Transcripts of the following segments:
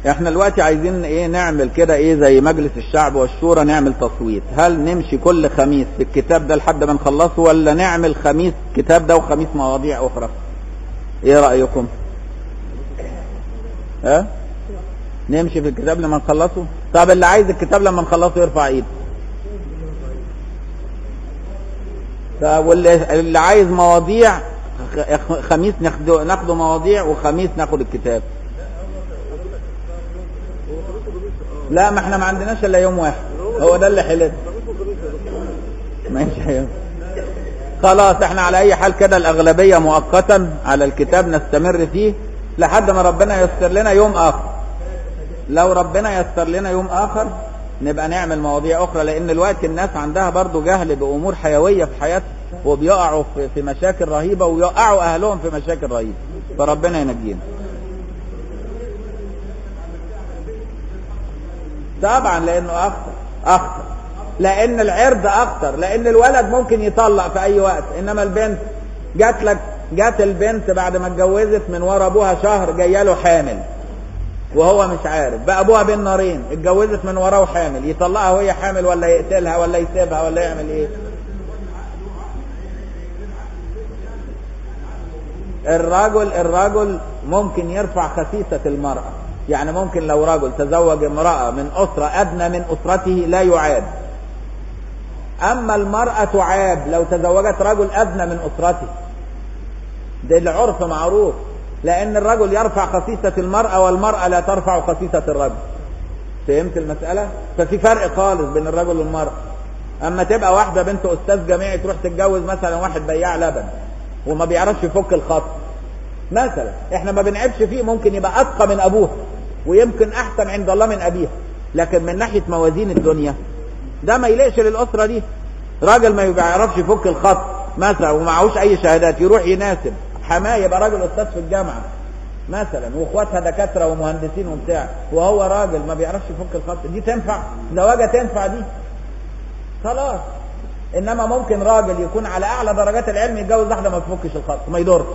احنا دلوقتي عايزين ايه نعمل كده ايه زي مجلس الشعب والشورى نعمل تصويت هل نمشي كل خميس في الكتاب ده لحد ما نخلصه ولا نعمل خميس كتاب ده وخميس مواضيع اخرى ايه رأيكم ها نمشي في الكتاب لما نخلصه طب اللي عايز الكتاب لما نخلصه يرفع ايده طب واللي اللي عايز مواضيع خ- خميس ناخده ناخده مواضيع وخميس ناخد الكتاب لا ما احنا ما عندناش الا يوم واحد هو ده اللي حلت ماشي يا خلاص احنا على اي حال كده الاغلبيه مؤقتا على الكتاب نستمر فيه لحد ما ربنا ييسر لنا يوم اخر لو ربنا ييسر لنا يوم اخر نبقى نعمل مواضيع اخرى لان الوقت الناس عندها برضو جهل بامور حيويه في حياتها وبيقعوا في- في مشاكل رهيبه ويقعوا اهلهم في مشاكل رهيبه فربنا ينجينا طبعا لانه اخطر اخطر لان العرض اخطر لان الولد ممكن يطلق في اي وقت انما البنت جات لك جات البنت بعد ما اتجوزت من ورا ابوها شهر جايه له حامل وهو مش عارف بقى ابوها بين نارين اتجوزت من وراه حامل يطلقها وهي حامل ولا يقتلها ولا يسيبها ولا يعمل ايه الرجل الرجل ممكن يرفع خسيسة المرأة يعني ممكن لو رجل تزوج امرأة من أسرة أدنى من أسرته لا يعاد أما المرأة تعاب لو تزوجت رجل أدنى من أسرته ده العرف معروف لأن الرجل يرفع خسيسة المرأة والمرأة لا ترفع خسيسة الرجل فهمت المسألة؟ ففي فرق خالص بين الرجل والمرأة أما تبقى واحدة بنت أستاذ جامعي تروح تتجوز مثلا واحد بياع لبن وما بيعرفش يفك الخط مثلا احنا ما بنعيبش فيه ممكن يبقى اتقى من ابوها ويمكن احسن عند الله من ابيها لكن من ناحيه موازين الدنيا ده ما يليقش للاسره دي راجل ما بيعرفش يفك الخط مثلا ومعهوش اي شهادات يروح يناسب حماه يبقى راجل استاذ في الجامعه مثلا واخواتها دكاتره ومهندسين وبتاع وهو راجل ما بيعرفش يفك الخط دي تنفع زواجه تنفع دي خلاص انما ممكن راجل يكون على اعلى درجات العلم يتجوز واحده ما تفكش الخط ما يضرش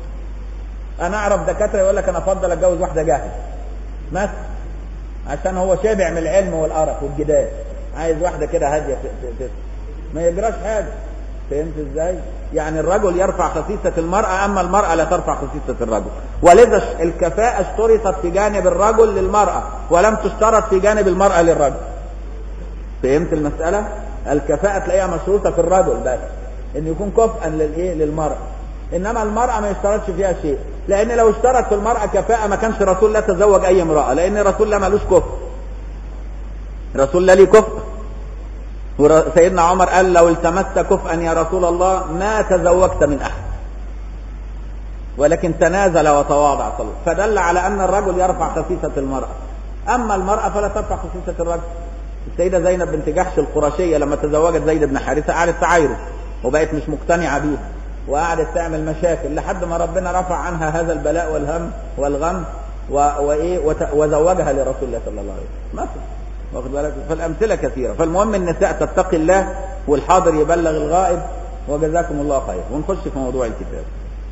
انا اعرف دكاتره يقول لك انا افضل اتجوز واحده جاهل مثلا عشان هو شابع من العلم والقرف والجدال عايز واحده كده هاديه ت- ت- ت- ما يجراش حاجه فهمت ازاي يعني الرجل يرفع خسيسه المراه اما المراه لا ترفع خسيسه الرجل ولذا ش- الكفاءه اشترطت في جانب الرجل للمراه ولم تشترط في جانب المراه للرجل فهمت المسألة؟ الكفاءة تلاقيها مشروطة في الرجل بس إن يكون كفءا للإيه؟ للمرأة. إنما المرأة ما يشترطش فيها شيء، لأن لو اشترط في المرأة كفاءة ما كانش رسول الله تزوج أي امرأة، لأن رسول الله ملوش كفء. رسول الله ليه كفء. ور- سيدنا عمر قال لو التمست كفءا يا رسول الله ما تزوجت من أحد. ولكن تنازل وتواضع صلى الله فدل على أن الرجل يرفع خسيسة المرأة أما المرأة فلا ترفع خسيسة الرجل السيدة زينب بنت جحش القرشية لما تزوجت زيد بن حارثة قعدت تعايره وبقت مش مقتنعة بيه وقعدت تعمل مشاكل لحد ما ربنا رفع عنها هذا البلاء والهم والغم و... وإيه وت... وزوجها لرسول الله صلى الله عليه وسلم مثلا واخد بالك فالأمثلة كثيرة فالمهم النساء تتقي الله والحاضر يبلغ الغائب وجزاكم الله خير ونخش في موضوع الكتاب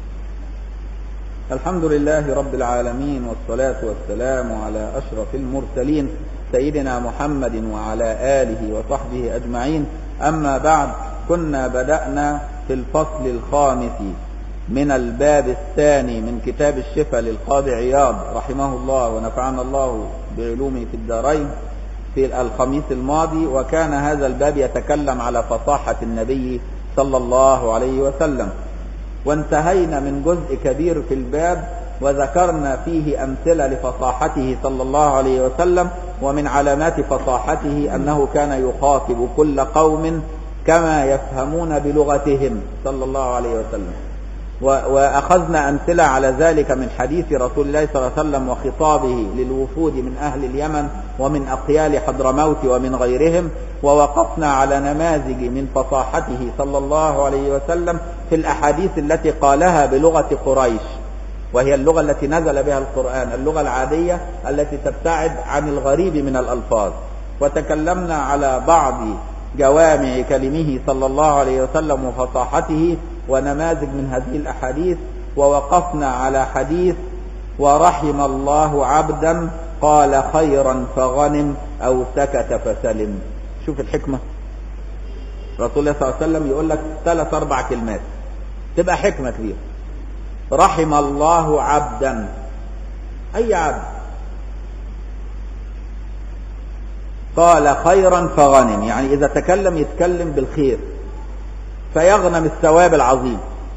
الحمد لله رب العالمين والصلاة والسلام على أشرف المرسلين سيدنا محمد وعلى آله وصحبه أجمعين أما بعد كنا بدأنا في الفصل الخامس من الباب الثاني من كتاب الشفاء للقاضي عياض رحمه الله ونفعنا الله بعلومه في الدارين في الخميس الماضي وكان هذا الباب يتكلم على فصاحة النبي صلى الله عليه وسلم وانتهينا من جزء كبير في الباب وذكرنا فيه أمثلة لفصاحته صلى الله عليه وسلم ومن علامات فصاحته أنه كان يخاطب كل قوم كما يفهمون بلغتهم صلى الله عليه وسلم و- وأخذنا أمثلة على ذلك من حديث رسول الله صلى الله عليه وسلم وخطابه للوفود من أهل اليمن ومن أقيال حضرموت ومن غيرهم ووقفنا على نماذج من فصاحته صلى الله عليه وسلم في الأحاديث التي قالها بلغة قريش وهي اللغة التي نزل بها القرآن اللغة العادية التي تبتعد عن الغريب من الألفاظ وتكلمنا على بعض جوامع كلمه صلى الله عليه وسلم وفصاحته ونماذج من هذه الأحاديث ووقفنا على حديث ورحم الله عبدا قال خيرا فغنم أو سكت فسلم شوف الحكمة رسول الله صلى الله عليه وسلم يقول لك ثلاث أربع كلمات تبقى حكمة كبيرة رحم الله عبدا أي عبد قال خيرا فغنم يعني إذا تكلم يتكلم بالخير فيغنم الثواب العظيم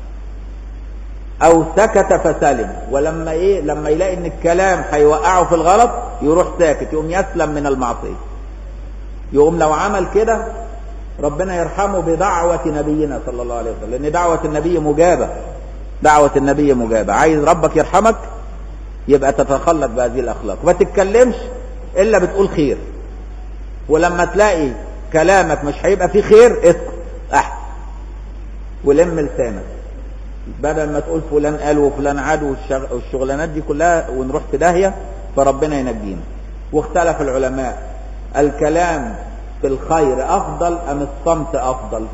أو سكت فسلم ولما إيه لما يلاقي إن الكلام هيوقعه في الغلط يروح ساكت يقوم يسلم من المعصية يقوم لو عمل كده ربنا يرحمه بدعوة نبينا صلى الله عليه وسلم لأن دعوة النبي مجابة دعوة النبي مجابة عايز ربك يرحمك يبقى تتخلق بهذه الأخلاق ما تتكلمش إلا بتقول خير ولما تلاقي كلامك مش هيبقى فيه خير اسكت احسن ولم لسانك بدل ما تقول فلان قال وفلان عاد والشغ... والشغلانات دي كلها ونروح في داهيه فربنا ينجينا واختلف العلماء الكلام في الخير افضل ام الصمت افضل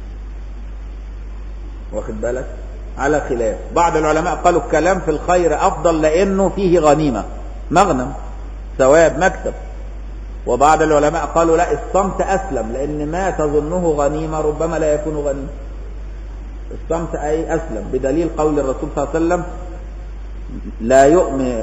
واخد بالك على خلاف بعض العلماء قالوا الكلام في الخير افضل لانه فيه غنيمه مغنم ثواب مكسب وبعض العلماء قالوا لا الصمت أسلم لأن ما تظنه غنيمة ربما لا يكون غنيمة الصمت أي أسلم بدليل قول الرسول صلى الله عليه وسلم لا يؤمن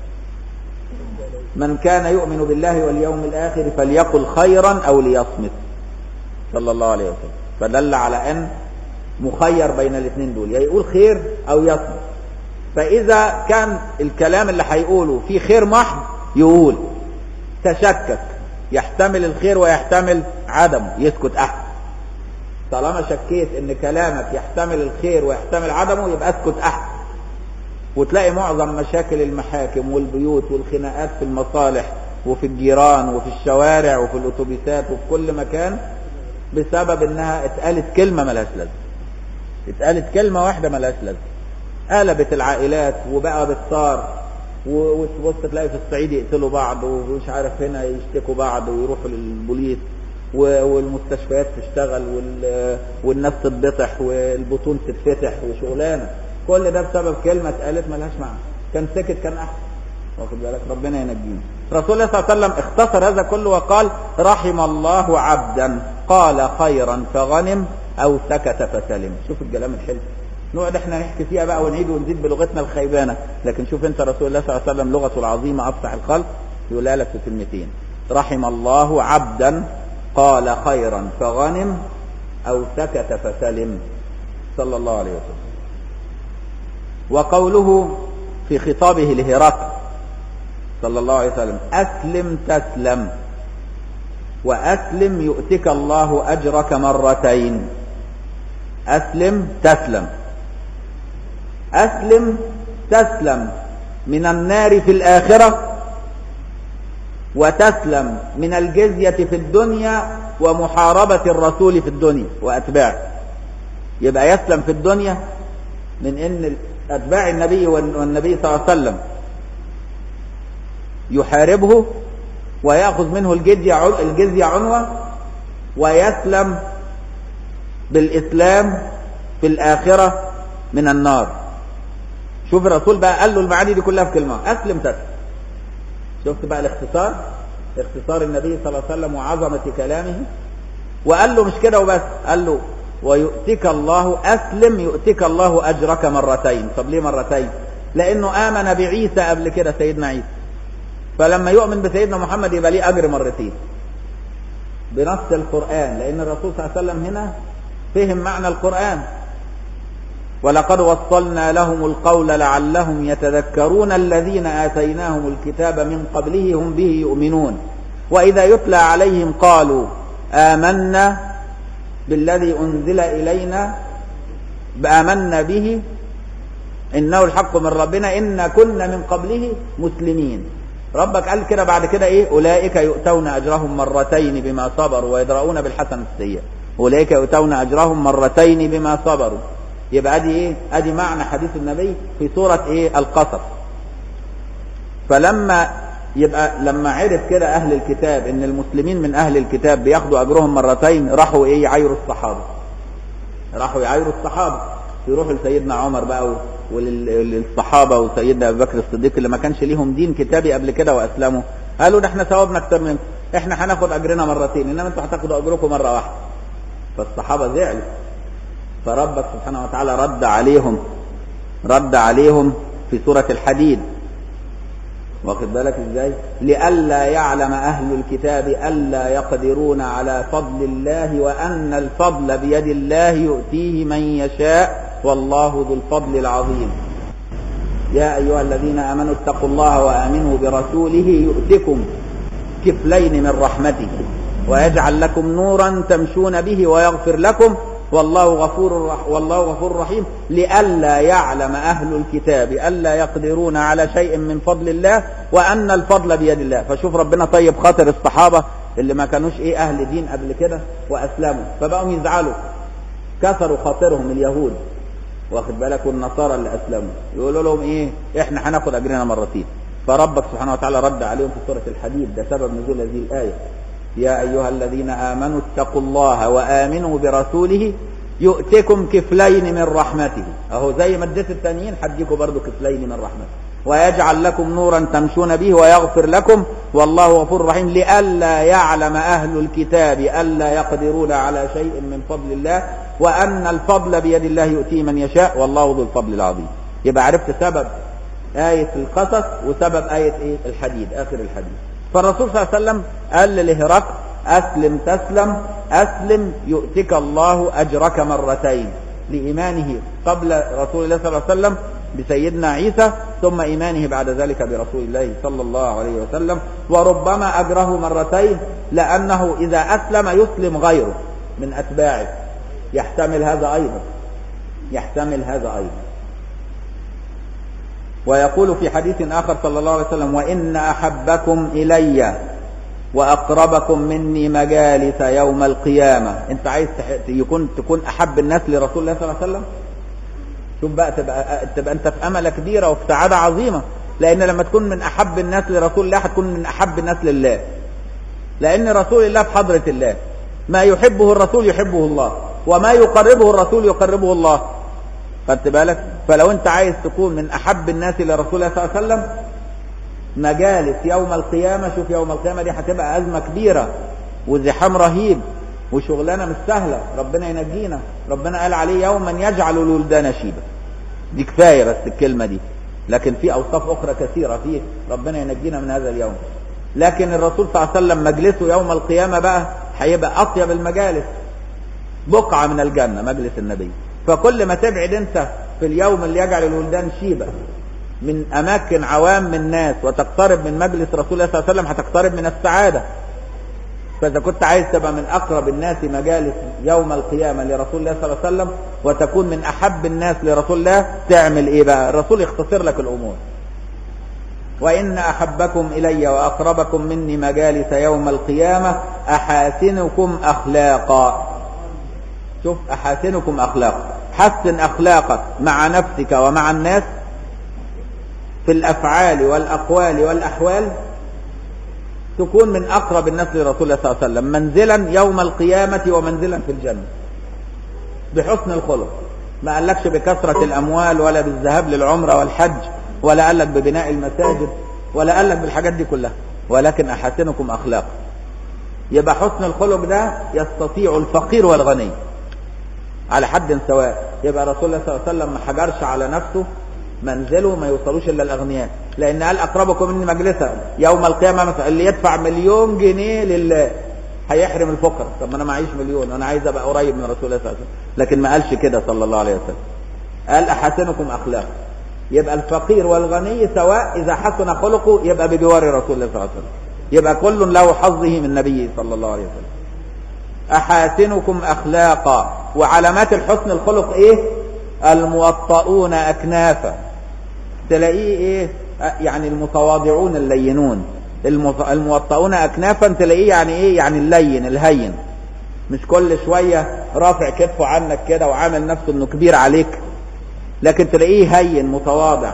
من كان يؤمن بالله واليوم الآخر فليقل خيرا أو ليصمت صلى الله عليه وسلم فدل على أن مخير بين الاثنين دول يا يقول خير أو يصمت فإذا كان الكلام اللي هيقوله فيه خير محض يقول تشكك يحتمل الخير ويحتمل عدمه يسكت احسن طالما شكيت ان كلامك يحتمل الخير ويحتمل عدمه يبقى اسكت احسن وتلاقي معظم مشاكل المحاكم والبيوت والخناقات في المصالح وفي الجيران وفي الشوارع وفي الاتوبيسات وفي كل مكان بسبب انها اتقالت كلمه ملهاش لازمه اتقالت كلمه واحده ملهاش لازمه قلبت العائلات وبقى بالصار وتبص تلاقي في الصعيد يقتلوا بعض ومش عارف هنا يشتكوا بعض ويروحوا للبوليس والمستشفيات تشتغل والناس تتبطح والبطون تتفتح وشغلانه كل ده بسبب كلمه اتقالت ملهاش معنى كان سكت كان احسن واخد بالك ربنا ينجينا رسول الله صلى الله عليه وسلم اختصر هذا كله وقال رحم الله عبدا قال خيرا فغنم او سكت فسلم شوف الكلام الحلو نقعد احنا نحكي فيها بقى ونعيد ونزيد بلغتنا الخيبانه لكن شوف انت رسول الله صلى الله عليه وسلم لغته العظيمه افصح الخلق يقولها لك في كلمتين رحم الله عبدا قال خيرا فغنم او سكت فسلم صلى الله عليه وسلم وقوله في خطابه لهرقل صلى الله عليه وسلم اسلم تسلم واسلم يؤتك الله اجرك مرتين اسلم تسلم أسلم تسلم من النار في الآخرة وتسلم من الجزية في الدنيا ومحاربة الرسول في الدنيا وأتباعه يبقى يسلم في الدنيا من أن أتباع النبي والنبي صلى الله عليه وسلم يحاربه ويأخذ منه الجزية الجزية عنوة ويسلم بالإسلام في الآخرة من النار شوف الرسول بقى قال له المعاني دي كلها في كلمة أسلم تسلم شفت بقى الاختصار اختصار النبي صلى الله عليه وسلم وعظمة كلامه وقال له مش كده وبس قال له ويؤتك الله أسلم يؤتك الله أجرك مرتين طب ليه مرتين لأنه آمن بعيسى قبل كده سيدنا عيسى فلما يؤمن بسيدنا محمد يبقى ليه أجر مرتين بنص القرآن لأن الرسول صلى الله عليه وسلم هنا فهم معنى القرآن ولقد وصلنا لهم القول لعلهم يتذكرون الذين آتيناهم الكتاب من قبله هم به يؤمنون وإذا يتلى عليهم قالوا آمنا بالذي أنزل إلينا آمنا به إنه الحق من ربنا إن كنا من قبله مسلمين ربك قال كده بعد كده إيه أولئك يؤتون أجرهم مرتين بما صبروا ويدرؤون بالحسنة السيئة أولئك يؤتون أجرهم مرتين بما صبروا يبقى ادي ايه ادي معنى حديث النبي في سورة ايه القصص فلما يبقى لما عرف كده اهل الكتاب ان المسلمين من اهل الكتاب بياخدوا اجرهم مرتين راحوا ايه يعايروا الصحابة راحوا يعايروا الصحابة يروحوا لسيدنا عمر بقى وللصحابة وسيدنا أبي بكر الصديق اللي ما كانش ليهم دين كتابي قبل كده وأسلموا قالوا ده احنا ثوابنا أكتر منكم احنا هناخد أجرنا مرتين إنما انتوا هتاخدوا أجركم مرة واحدة فالصحابة زعلوا فربك سبحانه وتعالى رد عليهم رد عليهم في سورة الحديد واخد بالك ازاي لئلا يعلم اهل الكتاب الا يقدرون على فضل الله وان الفضل بيد الله يؤتيه من يشاء والله ذو الفضل العظيم يا ايها الذين امنوا اتقوا الله وامنوا برسوله يؤتكم كفلين من رحمته ويجعل لكم نورا تمشون به ويغفر لكم والله غفور رح والله غفور رحيم لئلا يعلم أهل الكتاب ألا يقدرون على شيء من فضل الله وأن الفضل بيد الله فشوف ربنا طيب خاطر الصحابة اللي ما كانوش إيه أهل دين قبل كده وأسلموا فبقوا يزعلوا كسروا خاطرهم اليهود واخد بالك والنصارى اللي أسلموا يقولوا لهم إيه إحنا هناخد أجرنا مرتين فربك سبحانه وتعالى رد عليهم في سورة الحديد ده سبب نزول هذه الآية يا أيها الذين آمنوا اتقوا الله وآمنوا برسوله يؤتكم كفلين من رحمته أهو زي ما اديت التانيين حديكم برضو كفلين من رحمته ويجعل لكم نورا تمشون به ويغفر لكم والله غفور رحيم لئلا يعلم أهل الكتاب ألا يقدرون على شيء من فضل الله وأن الفضل بيد الله يؤتيه من يشاء والله ذو الفضل العظيم يبقى عرفت سبب آية القصص وسبب آية إيه الحديد آخر الحديد فالرسول صلى الله عليه وسلم قال لهرقل أسلم تسلم أسلم يؤتك الله أجرك مرتين لإيمانه قبل رسول الله صلى الله عليه وسلم بسيدنا عيسى ثم إيمانه بعد ذلك برسول الله صلى الله عليه وسلم وربما أجره مرتين لأنه إذا أسلم يسلم غيره من أتباعه يحتمل هذا أيضا يحتمل هذا أيضا ويقول في حديث آخر صلى الله عليه وسلم وإن أحبكم إلي وأقربكم مني مجالس يوم القيامة أنت عايز يكون تكون أحب الناس لرسول الله صلى الله عليه وسلم شوف بقى تبقى, تبقى أنت في أملة كبيرة وفي سعادة عظيمة لأن لما تكون من أحب الناس لرسول الله هتكون من أحب الناس لله لأن رسول الله في حضرة الله ما يحبه الرسول يحبه الله وما يقربه الرسول يقربه الله خدت بالك فلو انت عايز تكون من احب الناس لرسول الله صلى الله عليه وسلم مجالس يوم القيامة شوف يوم القيامة دي هتبقى أزمة كبيرة وزحام رهيب وشغلانة مش سهلة ربنا ينجينا ربنا قال عليه يوما يجعل الولدان شيبا دي كفاية بس الكلمة دي لكن في أوصاف أخرى كثيرة فيه ربنا ينجينا من هذا اليوم لكن الرسول صلى الله عليه وسلم مجلسه يوم القيامة بقى هيبقى أطيب المجالس بقعة من الجنة مجلس النبي فكل ما تبعد انت في اليوم اللي يجعل الولدان شيبة من اماكن عوام من الناس وتقترب من مجلس رسول الله صلى الله عليه وسلم هتقترب من السعادة فاذا كنت عايز تبقى من اقرب الناس مجالس يوم القيامة لرسول الله صلى الله عليه وسلم وتكون من احب الناس لرسول الله تعمل ايه بقى الرسول يختصر لك الامور وإن أحبكم إلي وأقربكم مني مجالس يوم القيامة أحاسنكم أخلاقا شوف أحاسنكم أخلاقا حسن أخلاقك مع نفسك ومع الناس في الأفعال والأقوال والأحوال تكون من أقرب الناس لرسول الله صلى الله عليه وسلم منزلا يوم القيامة ومنزلا في الجنة بحسن الخلق ما قالكش بكثرة الأموال ولا بالذهاب للعمرة والحج ولا قالك ببناء المساجد ولا قالك بالحاجات دي كلها ولكن أحسنكم أخلاقا يبقى حسن الخلق ده يستطيع الفقير والغني على حد سواء يبقى رسول الله صلى الله عليه وسلم ما حجرش على نفسه منزله ما يوصلوش الا الاغنياء لان قال اقربكم مني مجلسا يوم القيامه مثلا اللي يدفع مليون جنيه لله هيحرم الفقراء طب ما انا معيش مليون انا عايز ابقى قريب من رسول الله صلى الله عليه وسلم لكن ما قالش كده صلى الله عليه وسلم قال احسنكم اخلاقا يبقى الفقير والغني سواء اذا حسن خلقه يبقى بجوار رسول الله صلى الله عليه وسلم يبقى كل له حظه من نبيه صلى الله عليه وسلم أحاسنكم أخلاقا وعلامات الحسن الخلق إيه الموطؤون أكنافا تلاقيه إيه يعني المتواضعون اللينون الموطؤون أكنافا تلاقيه يعني إيه يعني اللين الهين مش كل شوية رافع كتفه عنك كده وعامل نفسه إنه كبير عليك لكن تلاقيه هين متواضع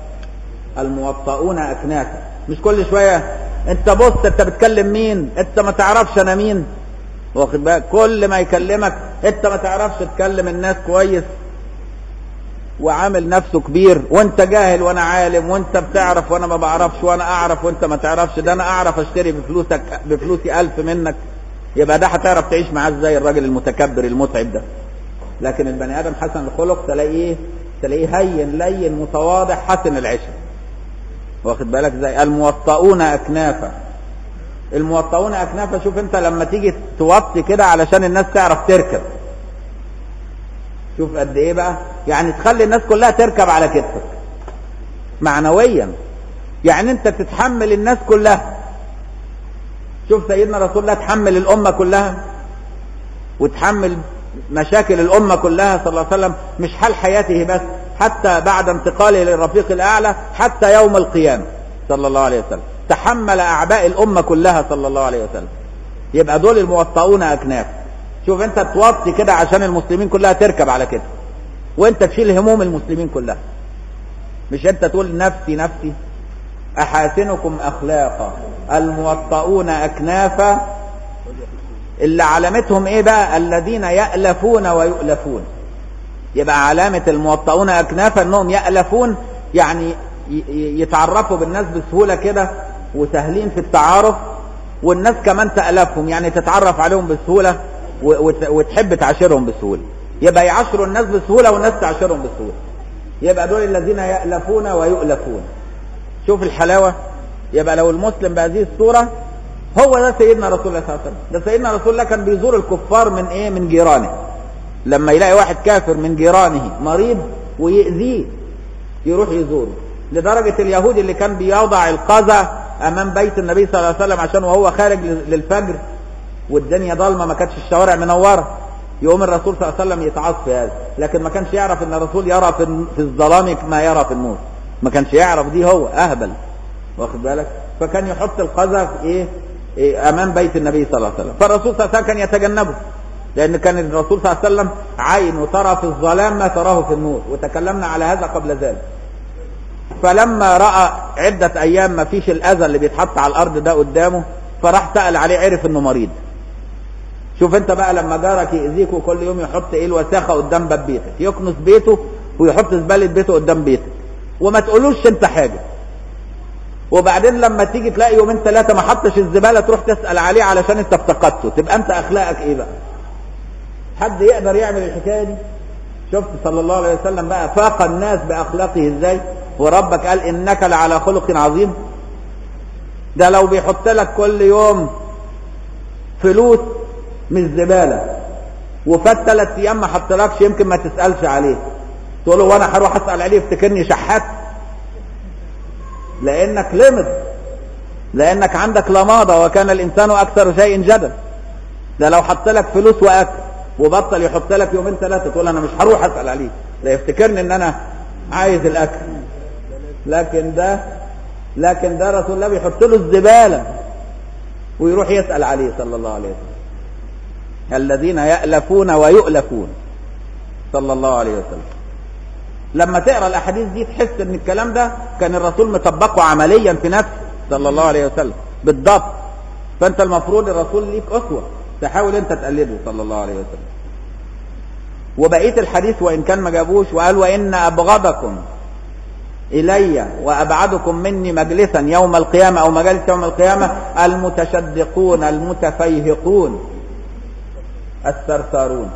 الموطؤون أكنافا مش كل شوية انت بص انت بتكلم مين انت ما تعرفش انا مين واخد بالك كل ما يكلمك انت ما تعرفش تكلم الناس كويس وعامل نفسه كبير وانت جاهل وانا عالم وانت بتعرف وانا ما بعرفش وانا اعرف وانت ما تعرفش ده انا اعرف اشتري بفلوسك بفلوسي الف منك يبقى ده هتعرف تعيش معاه ازاي الراجل المتكبر المتعب ده لكن البني ادم حسن الخلق تلاقيه تلاقيه هين لين متواضع حسن العشره واخد بالك زي الموطؤون اكنافا الموطؤون اكنافا شوف انت لما تيجي توطي كده علشان الناس تعرف تركب شوف قد ايه بقى يعني تخلي الناس كلها تركب على كتفك معنويا يعني انت تتحمل الناس كلها شوف سيدنا رسول الله تحمل الامه كلها وتحمل مشاكل الامه كلها صلى الله عليه وسلم مش حال حياته بس حتى بعد انتقاله للرفيق الاعلى حتى يوم القيامه صلى الله عليه وسلم تحمل اعباء الامه كلها صلى الله عليه وسلم يبقى دول الموطؤون اكناف شوف انت توطي كده عشان المسلمين كلها تركب على كده وانت تشيل هموم المسلمين كلها مش انت تقول نفسي نفسي احاسنكم اخلاقا الموطؤون اكنافا اللي علامتهم ايه بقى الذين يألفون ويؤلفون يبقى علامة الموطؤون اكنافا انهم يألفون يعني يتعرفوا بالناس بسهولة كده وسهلين في التعارف والناس كمان تألفهم يعني تتعرف عليهم بسهولة وتحب تعاشرهم بسهولة يبقى يعاشروا الناس بسهولة والناس تعاشرهم بسهولة يبقى دول الذين يألفون ويؤلفون شوف الحلاوة يبقى لو المسلم بهذه الصورة هو ده سيدنا رسول الله صلى الله عليه وسلم ده سيدنا رسول الله كان بيزور الكفار من ايه من جيرانه لما يلاقي واحد كافر من جيرانه مريض ويأذيه يروح يزوره لدرجة اليهود اللي كان بيوضع القذى امام بيت النبي صلى الله عليه وسلم عشان وهو خارج للفجر والدنيا ضلمه ما كانتش الشوارع منوره يقوم الرسول صلى الله عليه وسلم يتعظ في هذا لكن ما كانش يعرف ان الرسول يرى في في الظلام ما يرى في النور ما كانش يعرف دي هو اهبل واخد بالك فكان يحط القذى في ايه, إيه امام بيت النبي صلى الله عليه وسلم فالرسول صلى الله عليه وسلم كان يتجنبه لان كان الرسول صلى الله عليه وسلم عين ترى في الظلام ما تراه في النور وتكلمنا على هذا قبل ذلك فلما راى عده ايام ما فيش الاذى اللي بيتحط على الارض ده قدامه فراح سال عليه عرف انه مريض شوف انت بقى لما جارك يأذيك وكل يوم يحط ايه الوساخه قدام باب بيتك يكنس بيته ويحط زباله بيته قدام بيتك وما تقولوش انت حاجه وبعدين لما تيجي تلاقي يومين ثلاثه ما حطش الزباله تروح تسال عليه علشان انت افتقدته تبقى انت اخلاقك ايه بقى حد يقدر يعمل الحكايه دي شفت صلى الله عليه وسلم بقى فاق الناس باخلاقه ازاي وربك قال انك لعلى خلق عظيم ده لو بيحط لك كل يوم فلوس مش زباله وفات ثلاث ايام ما حطلكش يمكن ما تسالش عليه تقول له وانا هروح اسال عليه يفتكرني شحات لانك لمض لانك عندك لماضه وكان الانسان اكثر شيء جدل ده لو حط لك فلوس واكل وبطل يحط لك يومين ثلاثه تقول انا مش هروح اسال عليه لا يفتكرني ان انا عايز الاكل لكن ده لكن ده رسول الله بيحط له الزباله ويروح يسال عليه صلى الله عليه وسلم الذين يألفون ويؤلفون صلى الله عليه وسلم لما تقرا الاحاديث دي تحس ان الكلام ده كان الرسول مطبقه عمليا في نفسه صلى الله عليه وسلم بالضبط فانت المفروض الرسول ليك اسوه تحاول انت تقلده صلى الله عليه وسلم وبقيه الحديث وان كان ما جابوش وقال وان ابغضكم الي وابعدكم مني مجلسا يوم القيامه او مجالس يوم القيامه المتشدقون المتفيهقون الثرثارون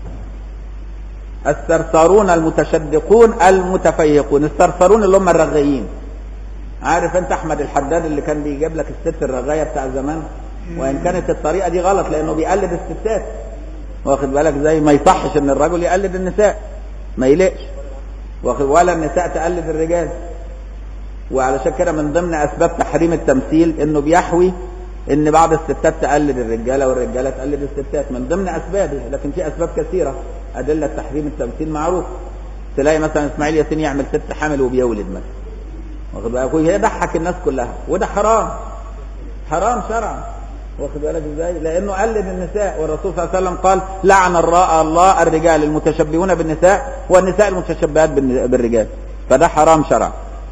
الثرثارون المتشدقون المتفيهقون الثرثارون اللي هم الرغيين عارف انت احمد الحداد اللي كان بيجيب لك الست الرغايه بتاع زمان وان كانت الطريقه دي غلط لانه بيقلد الستات واخد بالك زي ما يصحش ان الرجل يقلد النساء ما يلقش واخد ولا النساء تقلد الرجال وعلشان كده من ضمن اسباب تحريم التمثيل انه بيحوي ان بعض الستات تقلد الرجاله والرجاله تقلد الستات من ضمن اسبابه لكن في اسباب كثيره ادله تحريم التمثيل معروف تلاقي مثلا اسماعيل ياسين يعمل ست حامل وبيولد مثلا واخد بالك ويضحك الناس كلها وده حرام حرام شرعا واخد بالك ازاي لانه قلد النساء والرسول صلى الله عليه وسلم قال لعن الراء الله الرجال المتشبهون بالنساء والنساء المتشبهات بالرجال فده حرام شرعا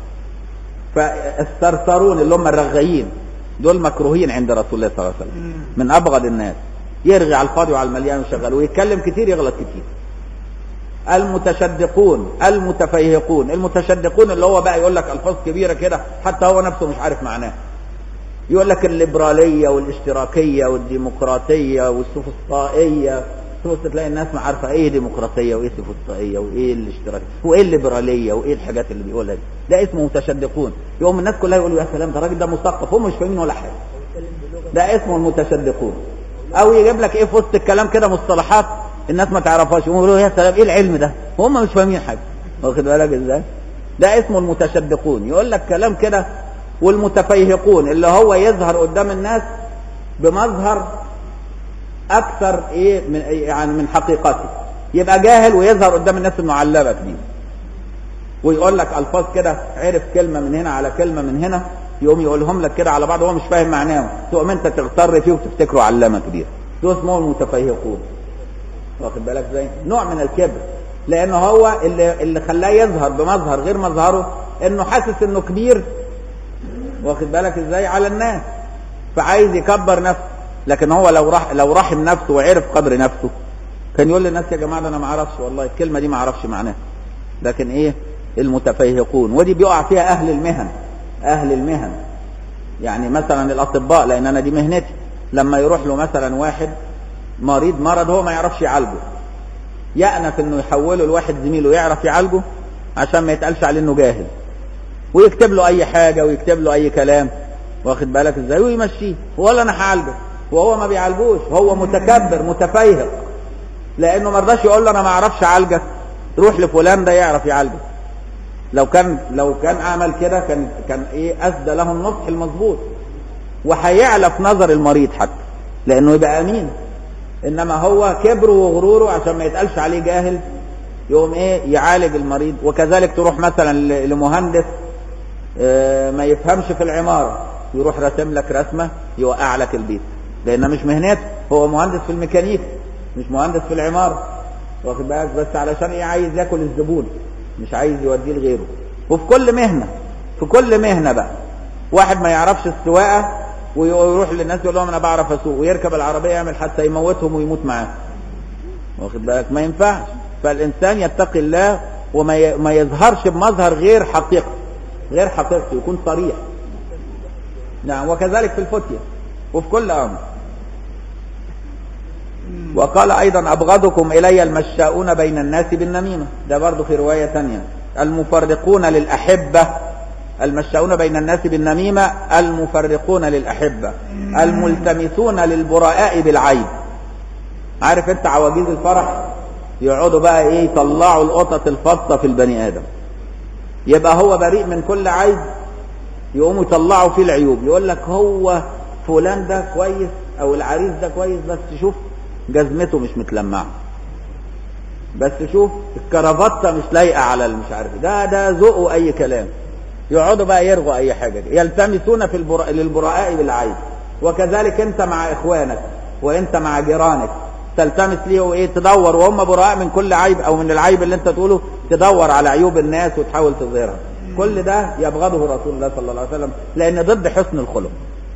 فالثرثرون اللي هم الرغيين دول مكروهين عند رسول الله صلى الله عليه وسلم من ابغض الناس يرغي على الفاضي وعلى المليان ويشغل ويتكلم كتير يغلط كتير المتشدقون المتفيهقون المتشدقون اللي هو بقى يقول لك الفاظ كبيره كده حتى هو نفسه مش عارف معناها يقول لك الليبراليه والاشتراكيه والديمقراطيه والسفسطائيه تبص تلاقي الناس ما عارفه ايه ديمقراطيه وايه سفسطائيه وايه الاشتراكيه وايه الليبراليه وايه الحاجات اللي بيقولها دي ده اسمه متشدقون يقوم الناس كلها يقولوا يا سلام ده الراجل ده مثقف هم مش فاهمين ولا حاجه ده اسمه المتشدقون او يجيب لك ايه في وسط الكلام كده مصطلحات الناس ما تعرفهاش يقولوا يا سلام ايه العلم ده هم مش فاهمين حاجه واخد بالك ازاي ده اسمه المتشدقون يقول لك كلام كده والمتفيهقون اللي هو يظهر قدام الناس بمظهر اكثر ايه من يعني من حقيقته يبقى جاهل ويظهر قدام الناس انه علمك دي ويقول لك الفاظ كده عرف كلمه من هنا على كلمه من هنا يقوم يقولهم لك كده على بعض وهو مش فاهم معناهم تقوم انت تغتر فيه وتفتكره علامه كبير دول اسمهم المتفيهقون واخد بالك ازاي نوع من الكبر لانه هو اللي اللي خلاه يظهر بمظهر غير مظهره انه حاسس انه كبير واخد بالك ازاي على الناس فعايز يكبر نفسه لكن هو لو راح لو رحم نفسه وعرف قدر نفسه كان يقول للناس يا جماعه ده انا ما اعرفش والله الكلمه دي ما اعرفش معناها لكن ايه المتفيهقون ودي بيقع فيها اهل المهن اهل المهن يعني مثلا الاطباء لان انا دي مهنتي لما يروح له مثلا واحد مريض مرض هو ما يعرفش يعالجه يأنف انه يحوله لواحد زميله يعرف يعالجه عشان ما يتقالش عليه انه جاهل ويكتب له اي حاجه ويكتب له اي كلام واخد بالك ازاي ويمشيه ولا انا هعالجه وهو ما بيعالجوش هو متكبر متفيهق لانه ما رضاش يقول له انا ما اعرفش اعالجك روح لفلان ده يعرف يعالجك لو كان لو كان عمل كده كان كان ايه اسدى له النصح المظبوط وهيعلى في نظر المريض حتى لانه يبقى امين انما هو كبره وغروره عشان ما يتقالش عليه جاهل يقوم ايه يعالج المريض وكذلك تروح مثلا ل- لمهندس آه، ما يفهمش في العماره يروح راسم لك رسمه يوقع لك البيت لانها مش مهنته هو مهندس في الميكانيك مش مهندس في العماره واخد بالك بس علشان ايه عايز ياكل الزبون مش عايز يوديه لغيره وفي كل مهنه في كل مهنه بقى واحد ما يعرفش السواقه ويروح للناس يقول لهم انا بعرف اسوق ويركب العربيه يعمل حتى يموتهم ويموت معاه واخد بالك ما ينفعش فالانسان يتقي الله وما ي- ما يظهرش بمظهر غير حقيقته غير حقيقته يكون صريح نعم وكذلك في الفتية وفي كل امر وقال ايضا ابغضكم الي المشاؤون بين الناس بالنميمه ده برضه في روايه ثانيه المفرقون للاحبه المشاؤون بين الناس بالنميمه المفرقون للاحبه الملتمسون للبراء بالعيب عارف انت عواجيز الفرح يقعدوا بقى ايه يطلعوا القطط الفطه في البني ادم يبقى هو بريء من كل عيب يقوموا يطلعوا فيه العيوب يقول لك هو فلان ده كويس او العريس ده كويس بس شوف جزمته مش متلمعه بس شوف الكرافته مش لايقه على المش عارف إيه. ده ده ذوقه اي كلام يقعدوا بقى يرغوا اي حاجه يلتمسون في البراء للبراء بالعيب وكذلك انت مع اخوانك وانت مع جيرانك تلتمس ليه ايه تدور وهم براء من كل عيب او من العيب اللي انت تقوله تدور على عيوب الناس وتحاول تظهرها كل ده يبغضه رسول الله صلى الله عليه وسلم لان ضد حسن الخلق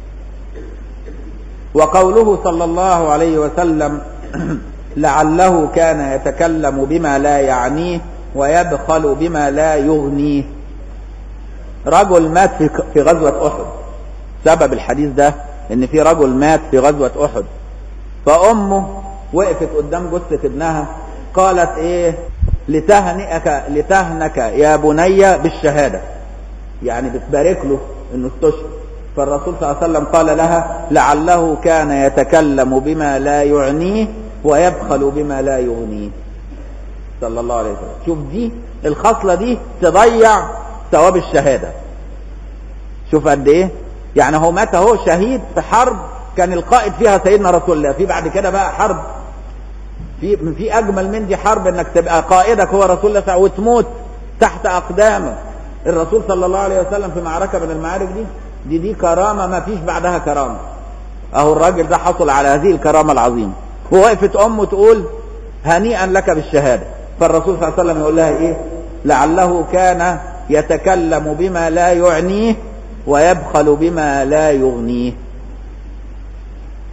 وقوله صلى الله عليه وسلم لعله كان يتكلم بما لا يعنيه ويبخل بما لا يغنيه رجل مات في في غزوة أحد سبب الحديث ده إن في رجل مات في غزوة أحد فأمه وقفت قدام جثة ابنها قالت إيه لتهنئك لتهنك يا بني بالشهادة يعني بتبارك له إنه استشهد فالرسول صلى الله عليه وسلم قال لها لعله كان يتكلم بما لا يعنيه ويبخل بما لا يغنيه صلى الله عليه وسلم شوف دي الخصلة دي تضيع ثواب الشهادة شوف قد ايه يعني هو مات اهو شهيد في حرب كان القائد فيها سيدنا رسول الله في بعد كده بقى حرب في في اجمل من دي حرب انك تبقى قائدك هو رسول الله وتموت تحت اقدامه الرسول صلى الله عليه وسلم في معركه من المعارك دي دي دي كرامه ما فيش بعدها كرامه اهو الراجل ده حصل على هذه الكرامه العظيمه ووقفت امه تقول هنيئا لك بالشهاده فالرسول صلى الله عليه وسلم يقول لها ايه لعله كان يتكلم بما لا يعنيه ويبخل بما لا يغنيه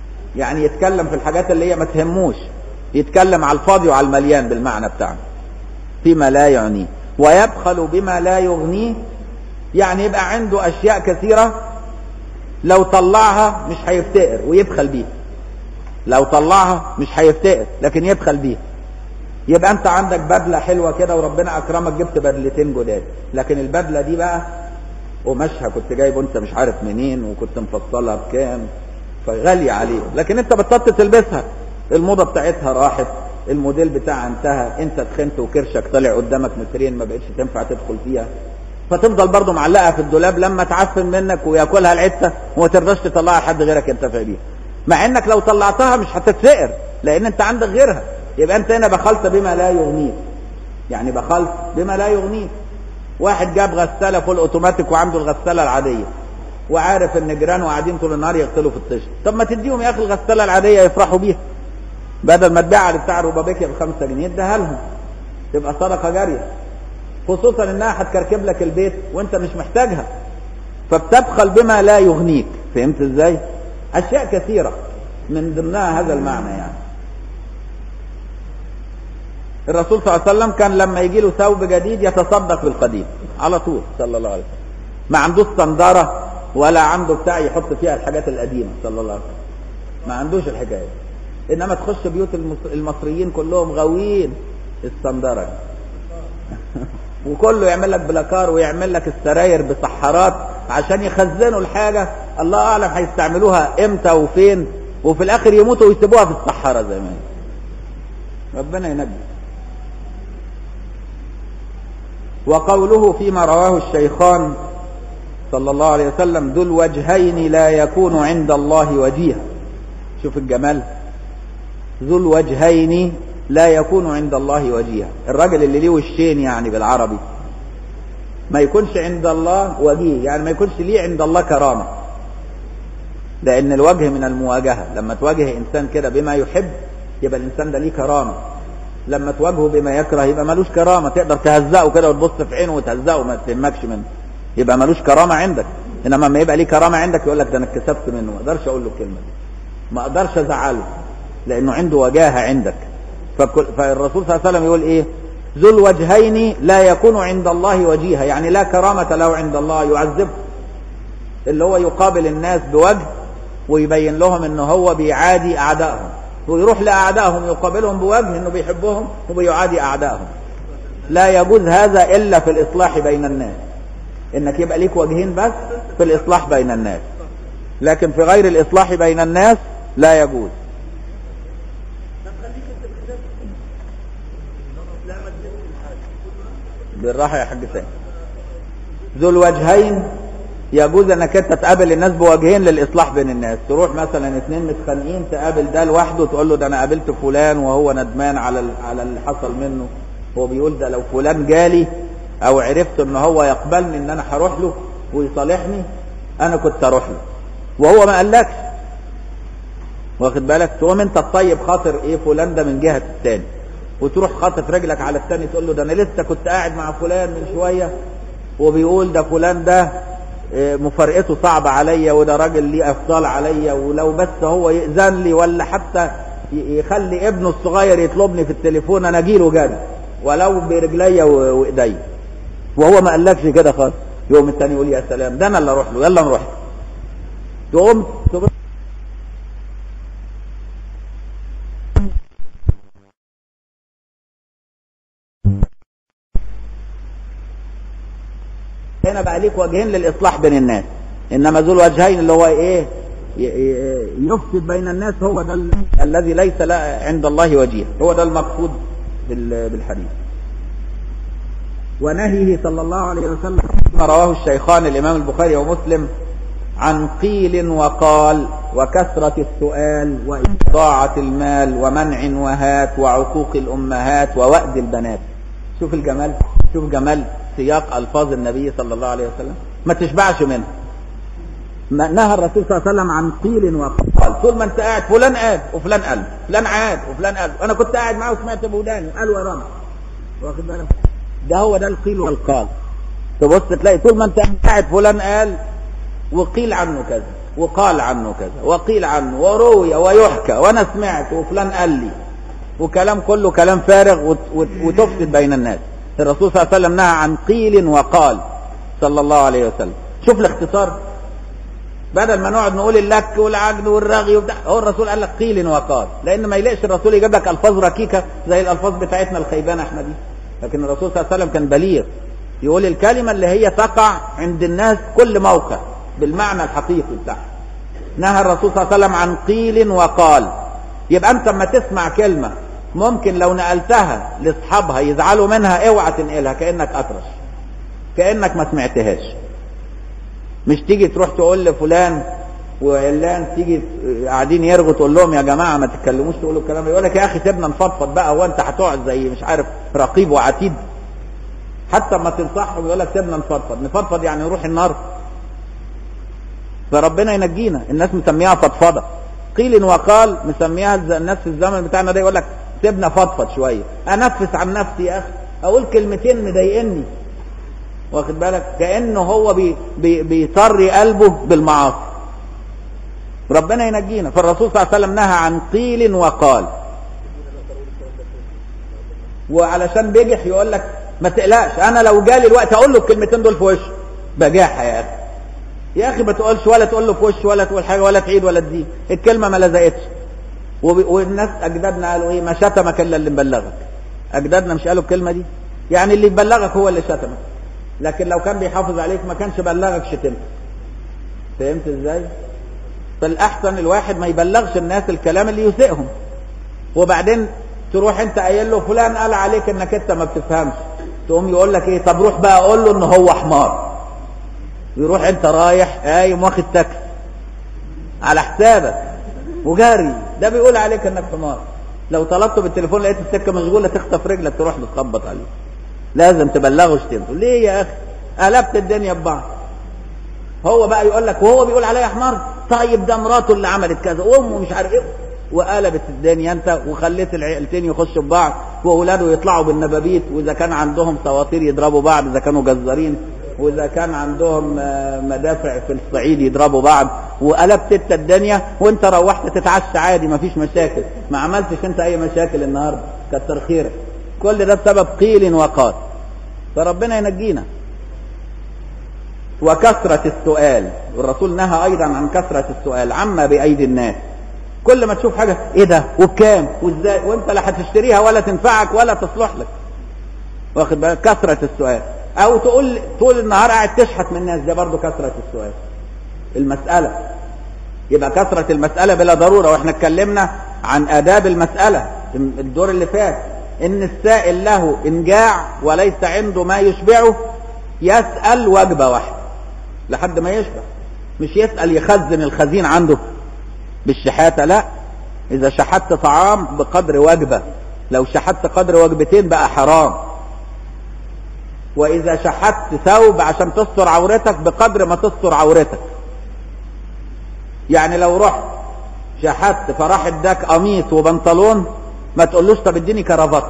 يعني يتكلم في الحاجات اللي هي ما تهموش يتكلم على الفاضي وعلى المليان بالمعنى بتاعنا فيما لا يعنيه ويبخل بما لا يغنيه يعني يبقى عنده اشياء كثيرة لو طلعها مش هيفتقر ويبخل بيها لو طلعها مش هيفتقر لكن يبخل بيها يبقى انت عندك بدله حلوه كده وربنا اكرمك جبت بدلتين جداد لكن البدله دي بقى قماشها كنت جايبه انت مش عارف منين وكنت مفصلها بكام فغالية عليه لكن انت بطلت تلبسها الموضة بتاعتها راحت الموديل بتاعها انتهى انت تخنت وكرشك طلع قدامك مترين ما بقتش تنفع تدخل فيها فتفضل برضه معلقه في الدولاب لما تعفن منك وياكلها العته وما ترضاش تطلعها لحد غيرك ينتفع بيها مع انك لو طلعتها مش هتتفقر لان انت عندك غيرها يبقى انت هنا بخلت بما لا يغنيك يعني بخلت بما لا يغنيك واحد جاب غساله فول اوتوماتيك وعنده الغساله العاديه وعارف ان جيرانه قاعدين طول النهار يغسلوا في الطشت طب ما تديهم يا اخي الغساله العاديه يفرحوا بيها بدل ما تبيعها لبتاع ربابيكيا ب 5 جنيه اديها لهم تبقى صدقه جاريه خصوصا انها هتكركب لك البيت وانت مش محتاجها فبتبخل بما لا يغنيك فهمت ازاي اشياء كثيره من ضمنها هذا المعنى يعني الرسول صلى الله عليه وسلم كان لما يجي له ثوب جديد يتصدق بالقديم على طول صلى الله عليه وسلم ما عندوش صنداره ولا عنده بتاع يحط فيها الحاجات القديمه صلى الله عليه وسلم ما عندوش الحكايه انما تخش بيوت المصريين كلهم غاويين الصندره دي وكله يعمل لك بلاكار ويعمل لك السراير بصحارات عشان يخزنوا الحاجه الله اعلم هيستعملوها امتى وفين وفي الاخر يموتوا ويسيبوها في الصحراء زي ما هي ربنا ينجي وقوله فيما رواه الشيخان صلى الله عليه وسلم ذو الوجهين لا يكون عند الله وجيها شوف الجمال ذو الوجهين لا يكون عند الله وجيها الراجل اللي ليه وشين يعني بالعربي ما يكونش عند الله وجيه يعني ما يكونش ليه عند الله كرامة لأن الوجه من المواجهة لما تواجه إنسان كده بما يحب يبقى الإنسان ده ليه كرامة لما تواجهه بما يكره يبقى ملوش كرامة تقدر تهزقه كده وتبص في عينه وتهزقه ما تهمكش منه يبقى ملوش كرامة عندك إنما لما يبقى ليه كرامة عندك يقول لك ده أنا اتكسفت منه ما أقدرش أقول له الكلمة دي ما أقدرش أزعله لأنه عنده وجاهة عندك فكل فالرسول صلى الله عليه وسلم يقول إيه ذو الوجهين لا يكون عند الله وجيها يعني لا كرامة له عند الله يعذبه اللي هو يقابل الناس بوجه ويبين لهم ان هو بيعادي اعدائهم ويروح لاعدائهم يقابلهم بوجه انه بيحبهم وبيعادي اعدائهم لا يجوز هذا الا في الاصلاح بين الناس انك يبقى ليك وجهين بس في الاصلاح بين الناس لكن في غير الاصلاح بين الناس لا يجوز بالراحه يا حاج سامي ذو الوجهين يجوز انك انت تقابل الناس بوجهين للاصلاح بين الناس تروح مثلا اثنين متخانقين تقابل ده لوحده تقول له ده انا قابلت فلان وهو ندمان على على اللي حصل منه هو بيقول ده لو فلان جالي او عرفت ان هو يقبلني ان انا هروح له ويصالحني انا كنت اروح له وهو ما قالكش واخد بالك تقوم انت الطيب خاطر ايه فلان ده من جهه الثاني وتروح خاطف رجلك على الثاني تقول له ده انا لسه كنت قاعد مع فلان من شويه وبيقول ده فلان ده مفارقته صعبة عليا وده راجل ليه افضال عليا ولو بس هو يأذن لي ولا حتى يخلي ابنه الصغير يطلبني في التليفون انا اجيله جري ولو برجليا وايديا وهو ما قالكش كده خالص يوم التاني يقول يا سلام ده انا اللي اروح له يلا نروح تقوم هنا بقى ليك وجهين للاصلاح بين الناس انما ذو الوجهين اللي هو ايه يفسد بين الناس هو ده الذي ليس عند الله وجيه هو ده المقصود بالحديث ونهيه صلى الله عليه وسلم رواه الشيخان الامام البخاري ومسلم عن قيل وقال وكثرة السؤال وإضاعة المال ومنع وهات وعقوق الأمهات ووأد البنات شوف الجمال شوف جمال سياق الفاظ النبي صلى الله عليه وسلم ما تشبعش منه ما نهى الرسول صلى الله عليه وسلم عن قيل وقال طول ما انت قاعد فلان قال وفلان قال فلان عاد وفلان قال انا كنت قاعد معاه وسمعت بوداني قال ورانا واخد بالك ده هو ده القيل والقال تبص تلاقي طول ما انت قاعد فلان قال وقيل عنه كذا وقال عنه كذا وقيل عنه وروي ويحكى وانا سمعت وفلان قال لي وكلام كله كلام فارغ وتفسد بين الناس الرسول صلى الله عليه وسلم نهى عن قيل وقال صلى الله عليه وسلم شوف الاختصار بدل ما نقعد نقول اللك والعجن والرغي وبتاع هو الرسول قال لك قيل وقال لان ما يلاقيش الرسول يجيب لك الفاظ ركيكه زي الالفاظ بتاعتنا الخيبانه احنا دي لكن الرسول صلى الله عليه وسلم كان بليغ يقول الكلمه اللي هي تقع عند الناس كل موقع بالمعنى الحقيقي بتاعها نهى الرسول صلى الله عليه وسلم عن قيل وقال يبقى انت لما تسمع كلمه ممكن لو نقلتها لاصحابها يزعلوا منها اوعى تنقلها كانك اطرش كانك ما سمعتهاش مش تيجي تروح تقول لفلان وعلان تيجي قاعدين يرغوا تقول لهم يا جماعه ما تتكلموش تقولوا الكلام يقول لك يا اخي سيبنا نفضفض بقى هو انت هتقعد زي مش عارف رقيب وعتيد حتى ما تنصحهم يقول لك سيبنا نفضفض نفضفض يعني نروح النار فربنا ينجينا الناس مسميها فضفضه قيل وقال مسميها الناس في الزمن بتاعنا ده يقول لك سيبنا فضفض شويه انفس عن نفسي يا اخي اقول كلمتين مضايقني واخد بالك كانه هو بي بي بيطري قلبه بالمعاصي ربنا ينجينا فالرسول صلى الله عليه وسلم نهى عن قيل وقال وعلشان بيجح يقول لك ما تقلقش انا لو جالي الوقت اقول له الكلمتين دول في وشه بجاحه يا اخي يا اخي ما تقولش ولا تقول له في وشه ولا تقول حاجه ولا تعيد ولا تزيد الكلمه ما لزقتش والناس اجدادنا قالوا ايه ما شتمك الا اللي مبلغك اجدادنا مش قالوا الكلمه دي يعني اللي يبلغك هو اللي شتمك لكن لو كان بيحافظ عليك ما كانش بلغك شتمك فهمت ازاي فالاحسن الواحد ما يبلغش الناس الكلام اللي يسيئهم وبعدين تروح انت قايل له فلان قال عليك انك انت ما بتفهمش تقوم يقول لك ايه طب روح بقى اقول له ان هو حمار يروح انت رايح قايم واخد تاكسي على حسابك وجاري ده بيقول عليك انك حمار لو طلبته بالتليفون لقيت السكه مشغوله تخطف رجلك تروح له تخبط عليه لازم تبلغه شتمته ليه يا اخي قلبت الدنيا ببعض هو بقى يقول لك وهو بيقول عليا حمار طيب ده مراته اللي عملت كذا وامه مش عارف ايه وقلبت الدنيا انت وخليت العيلتين يخشوا ببعض واولاده يطلعوا بالنبابيت واذا كان عندهم سواطير يضربوا بعض اذا كانوا جزارين واذا كان عندهم مدافع في الصعيد يضربوا بعض وقلبت انت الدنيا وانت روحت تتعشى عادي ما فيش مشاكل ما عملتش انت اي مشاكل النهارده كتر خيرك كل ده بسبب قيل وقال فربنا ينجينا وكثرة السؤال والرسول نهى أيضا عن كثرة السؤال عما بأيدي الناس كل ما تشوف حاجة إيه ده وبكام وإزاي وأنت لا هتشتريها ولا تنفعك ولا تصلح لك واخد بالك كثرة السؤال أو تقول طول النهار قاعد تشحت من الناس ده برضه كثرة السؤال المسألة يبقى كثرة المسألة بلا ضرورة واحنا اتكلمنا عن آداب المسألة الدور اللي فات إن السائل له إنجاع وليس عنده ما يشبعه يسأل وجبة واحدة لحد ما يشبع مش يسأل يخزن الخزين عنده بالشحاتة لا إذا شحت طعام بقدر وجبة لو شحت قدر وجبتين بقى حرام وإذا شحت ثوب عشان تستر عورتك بقدر ما تستر عورتك يعني لو رحت شحت فراح اداك قميص وبنطلون ما تقولوش طب اديني كرافته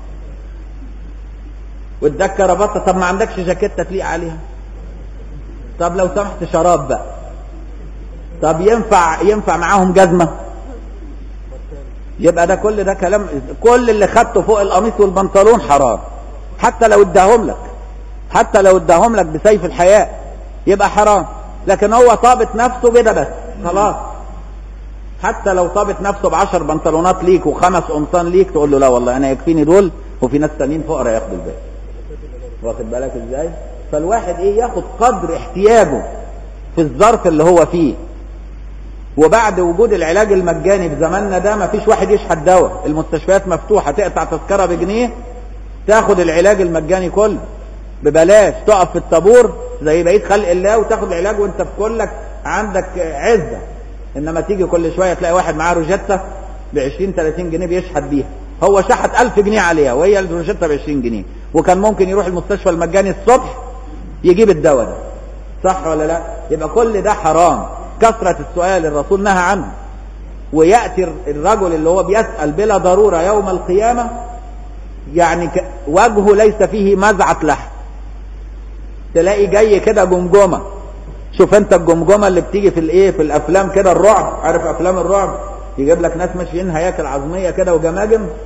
واداك كرافته طب ما عندكش جاكيته تليق عليها طب لو سمحت شراب بقى طب ينفع ينفع معاهم جزمه يبقى ده كل ده كلام كل اللي خدته فوق القميص والبنطلون حرام حتى لو اداهم لك حتى لو اداهم لك بسيف الحياة يبقى حرام لكن هو طابت نفسه كده بس خلاص حتى لو طابت نفسه بعشر بنطلونات ليك وخمس قمصان ليك تقول له لا والله انا يكفيني دول وفي ناس تانيين فقراء ياخدوا الباقي واخد بالك ازاي فالواحد ايه ياخد قدر احتياجه في الظرف اللي هو فيه وبعد وجود العلاج المجاني في زماننا ده مفيش واحد يشحت دواء المستشفيات مفتوحه تقطع تذكره بجنيه تاخد العلاج المجاني كله ببلاش تقف في الطابور زي بقيه خلق الله وتاخد العلاج وانت في كلك عندك عزه انما تيجي كل شويه تلاقي واحد معاه روجيتا ب 20 30 جنيه بيشحت بيها هو شحت 1000 جنيه عليها وهي الروجيتا ب 20 جنيه وكان ممكن يروح المستشفى المجاني الصبح يجيب الدواء ده صح ولا لا يبقى كل ده حرام كثرة السؤال الرسول نهى عنه ويأتي الرجل اللي هو بيسأل بلا ضرورة يوم القيامة يعني وجهه ليس فيه مزعة لحم تلاقي جاي كده جمجمة شوف انت الجمجمة اللي بتيجي في الايه في الافلام كده الرعب عارف افلام الرعب يجيب لك ناس ماشيين هياكل عظمية كده وجماجم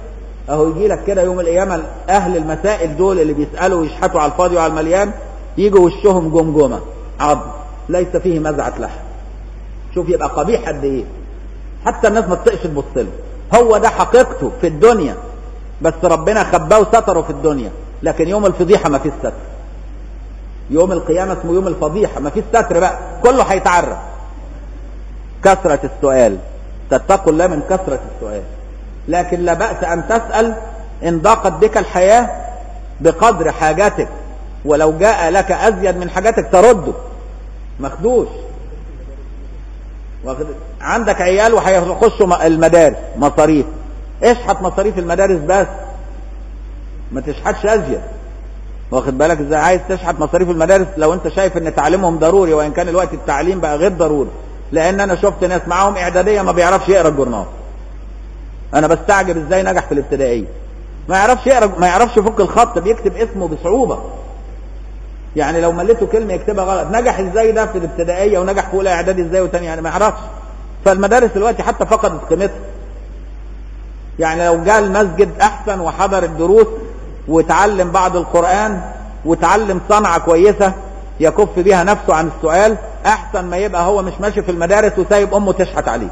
اهو يجي لك كده يوم القيامه اهل المسائل دول اللي بيسالوا ويشحتوا على الفاضي وعلى المليان يجوا وشهم جمجمه عظم ليس فيه مزعه لحم شوف يبقى قبيح قد ايه حتى الناس ما تطقش تبص له هو ده حقيقته في الدنيا بس ربنا خباه وستره في الدنيا لكن يوم الفضيحه ما فيش ستر يوم القيامه اسمه يوم الفضيحه ما فيش ستر بقى كله هيتعرف كثره السؤال تتقوا الله من كثره السؤال لكن لا بأس أن تسأل إن ضاقت بك الحياة بقدر حاجتك ولو جاء لك أزيد من حاجتك ترده مخدوش واخد عندك عيال وهيخشوا المدارس مصاريف اشحت مصاريف المدارس بس ما تشحتش ازيد واخد بالك ازاي عايز تشحت مصاريف المدارس لو انت شايف ان تعليمهم ضروري وان كان الوقت التعليم بقى غير ضروري لان انا شفت ناس معاهم اعداديه ما بيعرفش يقرا الجورنال انا بستعجب ازاي نجح في الابتدائيه ما يعرفش يقرا ما يعرفش يفك الخط بيكتب اسمه بصعوبه يعني لو مليته كلمه يكتبها غلط نجح ازاي ده في الابتدائيه ونجح في اولى اعدادي ازاي وثانيه يعني ما يعرفش فالمدارس دلوقتي حتى فقدت قيمتها يعني لو جاء المسجد احسن وحضر الدروس وتعلم بعض القران وتعلم صنعه كويسه يكف بها نفسه عن السؤال احسن ما يبقى هو مش ماشي في المدارس وسايب امه تشحت عليه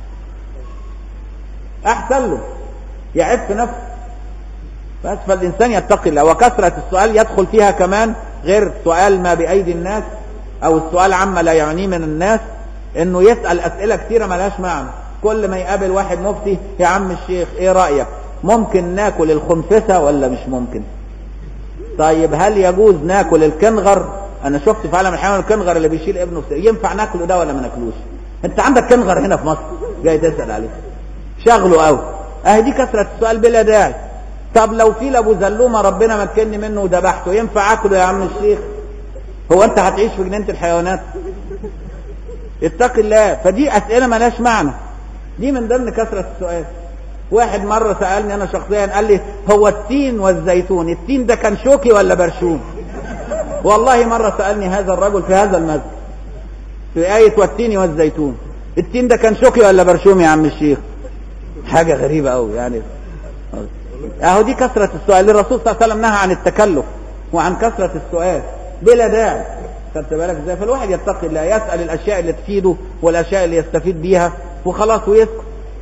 احسن له يعف نفسه بس فالانسان يتقي الله وكثره السؤال يدخل فيها كمان غير سؤال ما بايدي الناس او السؤال عما لا يعنيه من الناس انه يسال اسئله كثيره ملهاش معنى كل ما يقابل واحد مفتي يا عم الشيخ ايه رايك ممكن ناكل الخنفسه ولا مش ممكن طيب هل يجوز ناكل الكنغر انا شفت في عالم الحيوان الكنغر اللي بيشيل ابنه ينفع ناكله ده ولا ما ناكلوش انت عندك كنغر هنا في مصر جاي تسال عليه شغله قوي اهي دي كثره السؤال بلا داعي طب لو في لابو زلومه ربنا مكنني منه وذبحته ينفع اكله يا عم الشيخ هو انت هتعيش في جنينه الحيوانات اتق الله فدي اسئله ملهاش معنى دي من ضمن كثره السؤال واحد مره سالني انا شخصيا قال لي هو التين والزيتون التين ده كان شوكي ولا برشوم والله مره سالني هذا الرجل في هذا المسجد في ايه والتين والزيتون التين ده كان شوكي ولا برشوم يا عم الشيخ حاجه غريبه قوي يعني اهو دي كثره السؤال الرسول صلى الله عليه وسلم نهى عن التكلف وعن كثره السؤال بلا داعي خدت بالك ازاي فالواحد يتقي الله يسال الاشياء اللي تفيده والاشياء اللي يستفيد بيها وخلاص ويسكت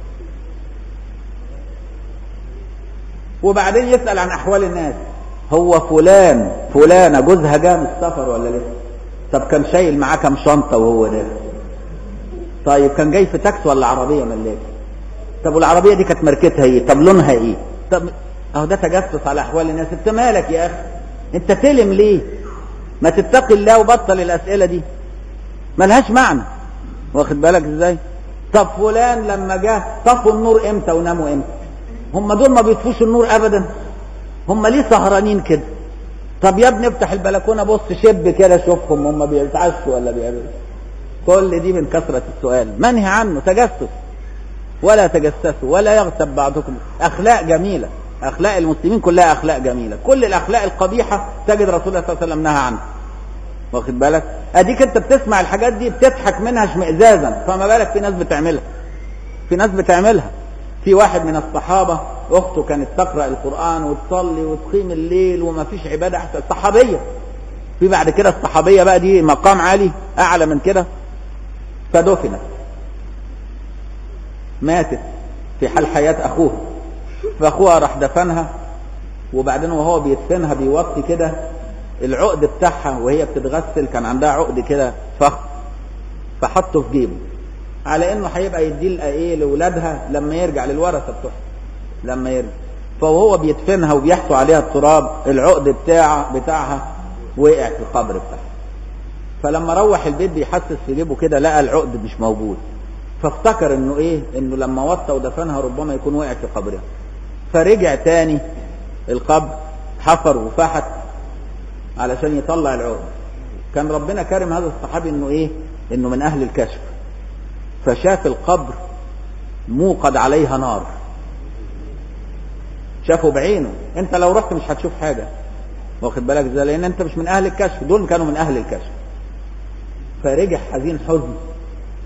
وبعدين يسال عن احوال الناس هو فلان فلانه جوزها جاء من السفر ولا لسه طب كان شايل معاه كام شنطه وهو ده طيب كان جاي في تاكسي ولا عربيه ملاكي طب والعربيه دي كانت ماركتها ايه طب لونها ايه طب اهو ده تجسس على احوال الناس انت مالك يا اخي انت تلم ليه ما تتقي الله وبطل الاسئله دي ملهاش معنى واخد بالك ازاي طب فلان لما جه طفوا النور امتى وناموا امتى هم دول ما بيطفوش النور ابدا هم ليه سهرانين كده طب يا ابني افتح البلكونه بص شب كده شوفهم هم بيتعشوا ولا بيعملوا كل دي من كثره السؤال منهي عنه تجسس ولا تجسسوا ولا يغتب بعضكم اخلاق جميله اخلاق المسلمين كلها اخلاق جميله كل الاخلاق القبيحه تجد رسول الله صلى الله عليه وسلم نهى عنها واخد بالك اديك انت بتسمع الحاجات دي بتضحك منها اشمئزازا فما بالك في ناس بتعملها في ناس بتعملها في واحد من الصحابة أخته كانت تقرأ القرآن وتصلي وتقيم الليل وما فيش عبادة أحسن صحابية في بعد كده الصحابية بقى دي مقام عالي أعلى من كده فدفنت ماتت في حال حياة أخوها فأخوها راح دفنها وبعدين وهو بيدفنها بيوطي كده العقد بتاعها وهي بتتغسل كان عندها عقد كده فخ فحطه في جيبه على انه هيبقى يديه ايه لاولادها لما يرجع للورثه بتوعها لما يرجع فوهو بيدفنها وبيحطوا عليها التراب العقد بتاع بتاعها وقع في القبر بتاعها فلما روح البيت بيحسس في جيبه كده لقى العقد مش موجود فافتكر انه ايه انه لما وطى ودفنها ربما يكون وقع في قبرها فرجع تاني القبر حفر وفحت علشان يطلع العقد كان ربنا كرم هذا الصحابي انه ايه انه من اهل الكشف فشاف القبر موقد عليها نار شافه بعينه انت لو رحت مش هتشوف حاجة واخد بالك ازاي لان انت مش من اهل الكشف دول كانوا من اهل الكشف فرجع حزين حزن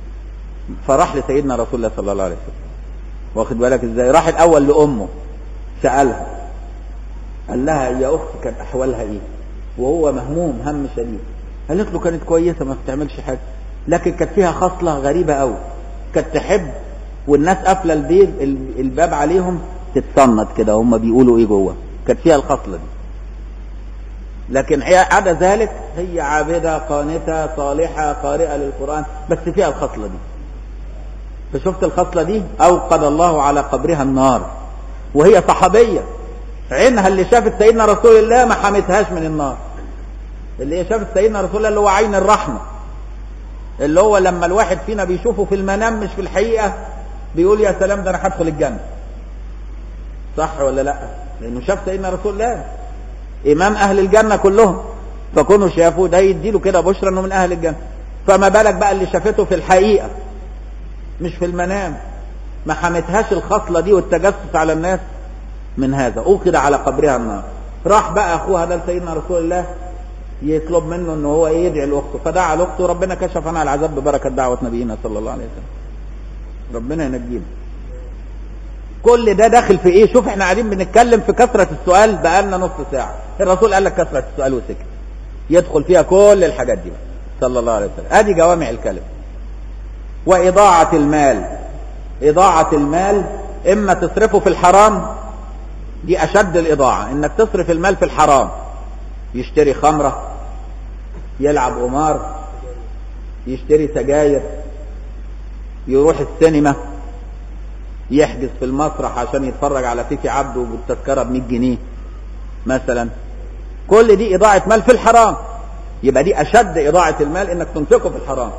فراح لسيدنا رسول الله صلى الله عليه وسلم واخد بالك ازاي راح الاول لامه سألها قال لها يا أختي كانت أحوالها إيه وهو مهموم هم شديد قالت له كانت كويسة ما بتعملش حاجة لكن كانت فيها خصلة غريبة قوي كانت تحب والناس قافلة البيت الباب عليهم تتصنت كده هم بيقولوا ايه جوه كانت فيها الخصلة دي لكن هي عدا ذلك هي عابدة قانتة صالحة قارئة للقرآن بس فيها الخصلة دي فشفت الخصلة دي أوقد الله على قبرها النار وهي صحابية عينها اللي شافت سيدنا رسول الله ما حمتهاش من النار اللي هي شافت سيدنا رسول الله اللي هو عين الرحمة اللي هو لما الواحد فينا بيشوفه في المنام مش في الحقيقة بيقول يا سلام ده انا هدخل الجنة صح ولا لا لانه شاف سيدنا رسول الله امام اهل الجنة كلهم فكونوا شافوا ده يديله كده بشرى انه من اهل الجنة فما بالك بقى اللي شافته في الحقيقة مش في المنام ما حمتهاش الخصلة دي والتجسس على الناس من هذا اوقد على قبرها النار راح بقى اخوها ده لسيدنا رسول الله يطلب منه ان هو ايه يدعي لاخته فدعا لاخته ربنا كشف عنها العذاب ببركه دعوه نبينا صلى الله عليه وسلم ربنا ينجينا كل ده داخل في ايه شوف احنا قاعدين بنتكلم في كثره السؤال بقالنا نص ساعه الرسول قال لك كثره السؤال وسكت يدخل فيها كل الحاجات دي بقى صلى الله عليه وسلم ادي جوامع الكلم واضاعه المال اضاعه المال اما تصرفه في الحرام دي اشد الاضاعه انك تصرف المال في الحرام يشتري خمرة يلعب قمار يشتري سجاير يروح السينما يحجز في المسرح عشان يتفرج على فيفي عبده بالتذكرة ب 100 جنيه مثلا كل دي إضاعة مال في الحرام يبقى دي أشد إضاعة المال إنك تنفقه في الحرام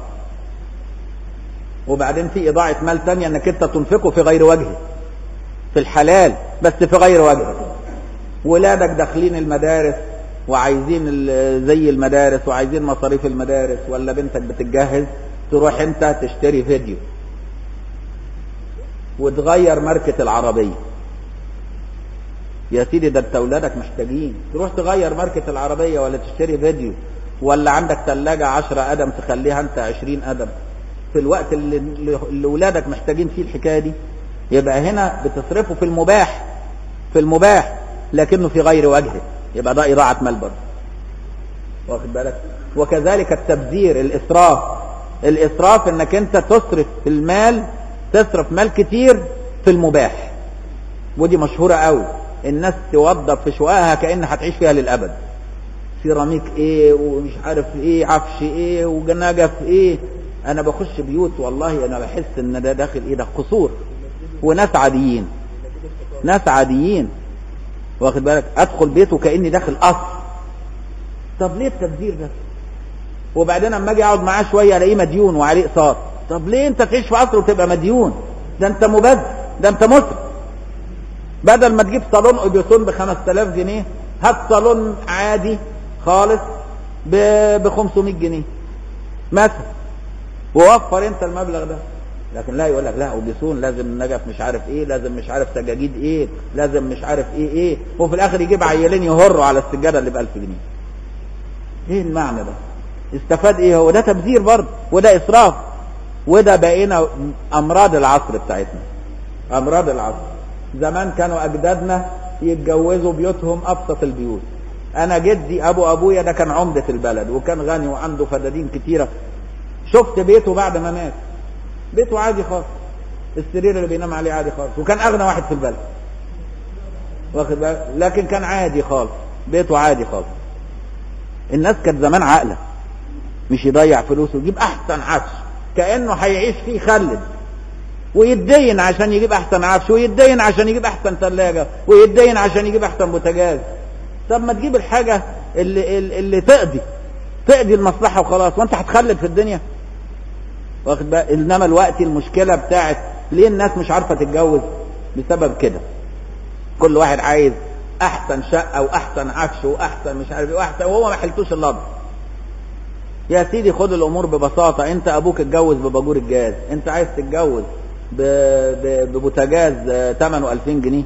وبعدين في إضاعة مال تانية إنك أنت تنفقه في غير وجهه في الحلال بس في غير وجهه ولادك داخلين المدارس وعايزين زي المدارس وعايزين مصاريف المدارس ولا بنتك بتتجهز تروح انت تشتري فيديو وتغير ماركة العربية يا سيدي ده انت اولادك محتاجين تروح تغير ماركة العربية ولا تشتري فيديو ولا عندك ثلاجة عشرة قدم تخليها انت عشرين قدم في الوقت اللي, اللي ولادك محتاجين فيه الحكاية دي يبقى هنا بتصرفه في المباح في المباح لكنه في غير وجهه يبقى ده إضاعة مال برضه واخد بالك وكذلك التبذير الإسراف الإسراف إنك أنت تصرف في المال تصرف مال كتير في المباح ودي مشهورة قوي الناس توظف في شققها كأن هتعيش فيها للأبد سيراميك ايه ومش عارف ايه عفش ايه وجناجة في ايه انا بخش بيوت والله انا بحس ان ده داخل ايه ده قصور وناس عاديين ناس عاديين واخد بالك ادخل بيته كاني داخل قصر طب ليه التبذير ده وبعدين اما اجي اقعد معاه شويه الاقيه مديون وعليه اقساط طب ليه انت تعيش في قصر وتبقى مديون ده انت مبذر ده انت مسرف بدل ما تجيب صالون اوبيسون ب 5000 جنيه هات صالون عادي خالص ب 500 جنيه مثلا ووفر انت المبلغ ده لكن لا يقول لك لا اوبيسون لازم نجف مش عارف ايه لازم مش عارف سجاجيد ايه لازم مش عارف ايه ايه وفي الاخر يجيب عيالين يهروا على السجاده اللي ب 1000 جنيه ايه المعنى ده استفاد ايه هو ده تبذير برضه وده اسراف وده بقينا امراض العصر بتاعتنا امراض العصر زمان كانوا اجدادنا يتجوزوا بيوتهم ابسط البيوت انا جدي ابو ابويا ده كان عمده البلد وكان غني وعنده فدادين كتيره شفت بيته بعد ما مات بيته عادي خالص السرير اللي بينام عليه عادي خالص وكان اغنى واحد في البلد واخد بالك لكن كان عادي خالص بيته عادي خالص الناس كانت زمان عاقله مش يضيع فلوسه ويجيب احسن عفش كانه هيعيش فيه خلد ويتدين عشان يجيب احسن عفش ويتدين عشان يجيب احسن ثلاجه ويتدين عشان يجيب احسن بوتاجاز طب ما تجيب الحاجه اللي اللي تقضي تقضي المصلحه وخلاص وانت هتخلد في الدنيا واخد بقى انما الوقت المشكله بتاعت ليه الناس مش عارفه تتجوز بسبب كده كل واحد عايز احسن شقه واحسن عفش واحسن مش عارف ايه واحسن وهو ما حلتوش اللض يا سيدي خد الامور ببساطه انت ابوك اتجوز بباجور الجاز انت عايز تتجوز ببوتاجاز ثمنه 2000 جنيه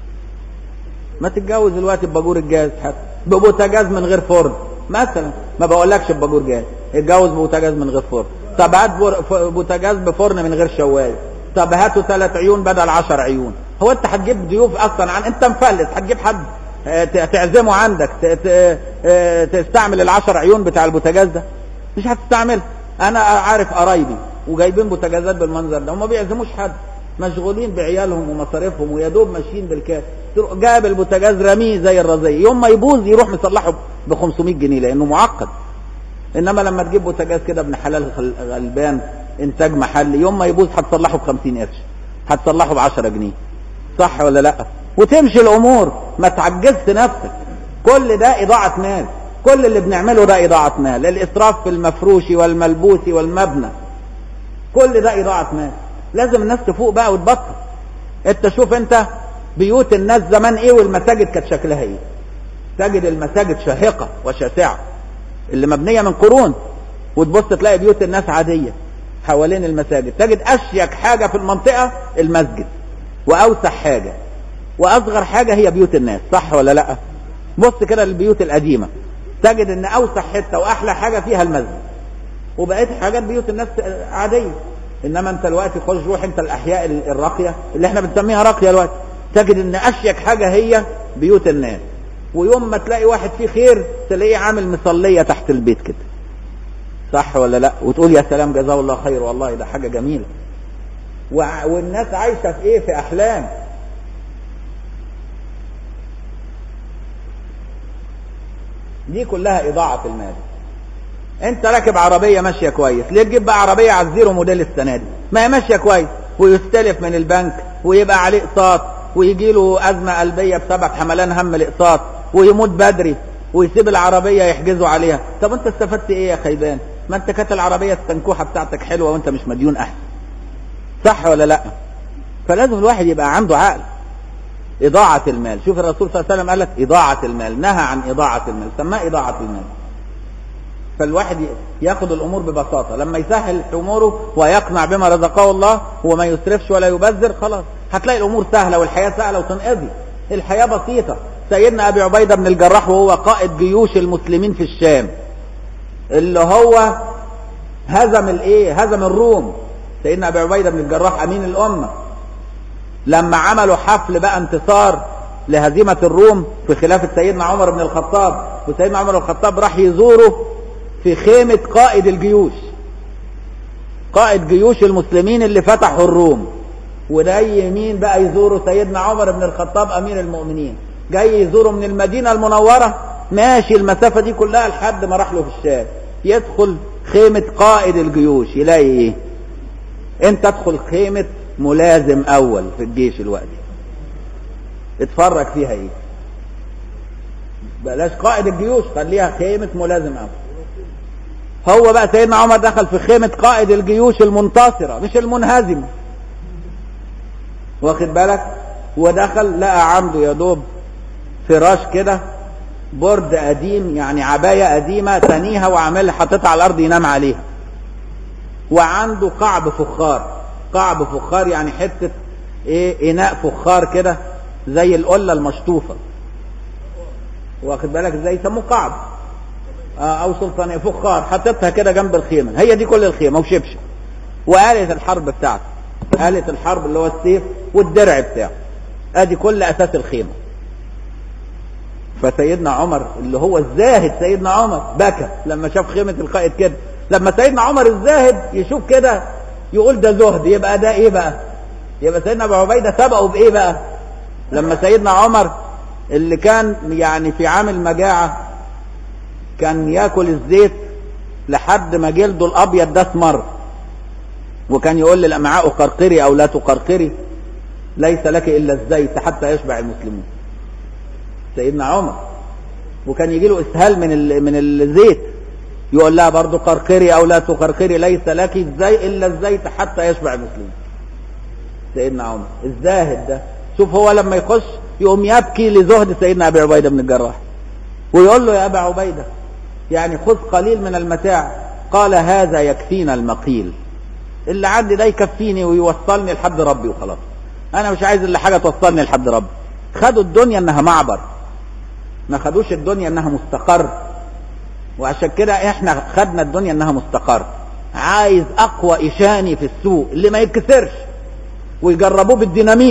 ما تتجوز دلوقتي بباجور الجاز حتى ببوتاجاز من غير فرن مثلا ما بقولكش بباجور جاز اتجوز ببوتاجاز من غير فرن طب هات بوتاجاز بفرن من غير شوايه طب هاتوا ثلاث عيون بدل عشر عيون هو انت هتجيب ضيوف اصلا عن انت مفلس هتجيب حد اه، ت- تعزمه عندك ت- ت- اه، تستعمل العشر عيون بتاع البوتاجاز ده مش هتستعمل انا عارف قرايبي وجايبين بوتاجازات بالمنظر ده هم ما بيعزموش حد مشغولين بعيالهم ومصاريفهم ويا دوب ماشيين بالكاس تروح جاب البوتاجاز رميه زي الرزيه يوم ما يبوظ يروح مصلحه ب 500 جنيه لانه معقد انما لما تجيب بوتاجاز كده ابن حلال غل- غلبان انتاج محلي يوم ما يبوظ هتصلحه ب 50 قرش هتصلحه ب 10 جنيه صح ولا لا وتمشي الامور ما تعجزش نفسك كل ده اضاعه مال كل اللي بنعمله ده اضاعه مال الاسراف في المفروش والملبوس والمبنى كل ده اضاعه مال لازم الناس تفوق بقى وتبطل انت شوف انت بيوت الناس زمان ايه والمساجد كانت شكلها ايه تجد المساجد شاهقه وشاسعه اللي مبنيه من قرون وتبص تلاقي بيوت الناس عاديه حوالين المساجد تجد اشيك حاجه في المنطقه المسجد واوسع حاجه واصغر حاجه هي بيوت الناس صح ولا لا بص كده للبيوت القديمه تجد ان اوسع حته واحلى حاجه فيها المسجد وبقيت حاجات بيوت الناس عاديه انما انت دلوقتي خش روح انت الاحياء الراقيه اللي احنا بنسميها راقيه دلوقتي تجد ان اشيك حاجه هي بيوت الناس ويوم ما تلاقي واحد فيه خير تلاقيه عامل مصليه تحت البيت كده صح ولا لا وتقول يا سلام جزاه الله خير والله ده حاجه جميله وع- والناس عايشه في ايه في احلام دي كلها اضاعه المال انت راكب عربيه ماشيه كويس ليه تجيب بقى عربيه على الزيرو موديل السنه دي ما هي ماشيه كويس ويستلف من البنك ويبقى عليه اقساط ويجي له ازمه قلبيه بسبب حملان هم الاقساط ويموت بدري ويسيب العربيه يحجزوا عليها طب انت استفدت ايه يا خيبان ما انت كانت العربيه السنكوحه بتاعتك حلوه وانت مش مديون احسن صح ولا لا فلازم الواحد يبقى عنده عقل إضاعة المال شوف الرسول صلى الله عليه وسلم قال لك إضاعة المال نهى عن إضاعة المال سماه إضاعة المال فالواحد ياخد الامور ببساطه لما يسهل اموره ويقنع بما رزقه الله وما يسرفش ولا يبذر خلاص هتلاقي الامور سهله والحياه سهله وتنقضي الحياه بسيطه سيدنا ابي عبيده بن الجراح وهو قائد جيوش المسلمين في الشام اللي هو هزم الايه هزم الروم سيدنا ابي عبيده بن الجراح امين الامه لما عملوا حفل بقى انتصار لهزيمة الروم في خلافة سيدنا عمر بن الخطاب وسيدنا عمر بن الخطاب راح يزوره في خيمة قائد الجيوش قائد جيوش المسلمين اللي فتحوا الروم وجاي يمين بقى يزوروا سيدنا عمر بن الخطاب امير المؤمنين جاي يزوره من المدينة المنورة ماشي المسافة دي كلها لحد ما راح له في الشام يدخل خيمة قائد الجيوش يلاقي ايه انت ادخل خيمة ملازم اول في الجيش الوقت اتفرج فيها ايه بلاش قائد الجيوش خليها خيمة ملازم اول هو بقى سيدنا عمر دخل في خيمة قائد الجيوش المنتصرة مش المنهزمة واخد بالك ودخل لقى عنده يا دوب فراش كده برد قديم يعني عباية قديمة تانيها وعاملها حاططها على الأرض ينام عليها وعنده قعب فخار قعب فخار يعني حتة ايه اناء فخار كده زي القلة المشطوفة واخد بالك ازاي يسموه قعب آه او سلطانية فخار حطيتها كده جنب الخيمة هي دي كل الخيمة وشبشب وآلة الحرب بتاعته آلة الحرب اللي هو السيف والدرع بتاعه ادي كل اساس الخيمة فسيدنا عمر اللي هو الزاهد سيدنا عمر بكى لما شاف خيمة القائد كده لما سيدنا عمر الزاهد يشوف كده يقول ده زهد يبقى ده ايه بقى يبقى سيدنا ابو عبيده سبقه بايه بقى لما سيدنا عمر اللي كان يعني في عام المجاعه كان ياكل الزيت لحد ما جلده الابيض ده اسمر وكان يقول للامعاء قرقري او لا تقرقري ليس لك الا الزيت حتى يشبع المسلمون سيدنا عمر وكان يجي له اسهال من ال- من الزيت يقول لها برضو قرقري او لا تقرقري ليس لك الزي الا الزيت حتى يشبع المسلمين سيدنا عمر الزاهد ده شوف هو لما يخش يقوم يبكي لزهد سيدنا ابي عبيده بن الجراح ويقول له يا ابا عبيده يعني خذ قليل من المتاع قال هذا يكفينا المقيل اللي عندي ده يكفيني ويوصلني لحد ربي وخلاص انا مش عايز الا حاجه توصلني لحد ربي خدوا الدنيا انها معبر ما خدوش الدنيا انها مستقر وعشان كده احنا خدنا الدنيا انها مستقر عايز اقوى اشاني في السوق اللي ما يتكسرش ويجربوه بالديناميت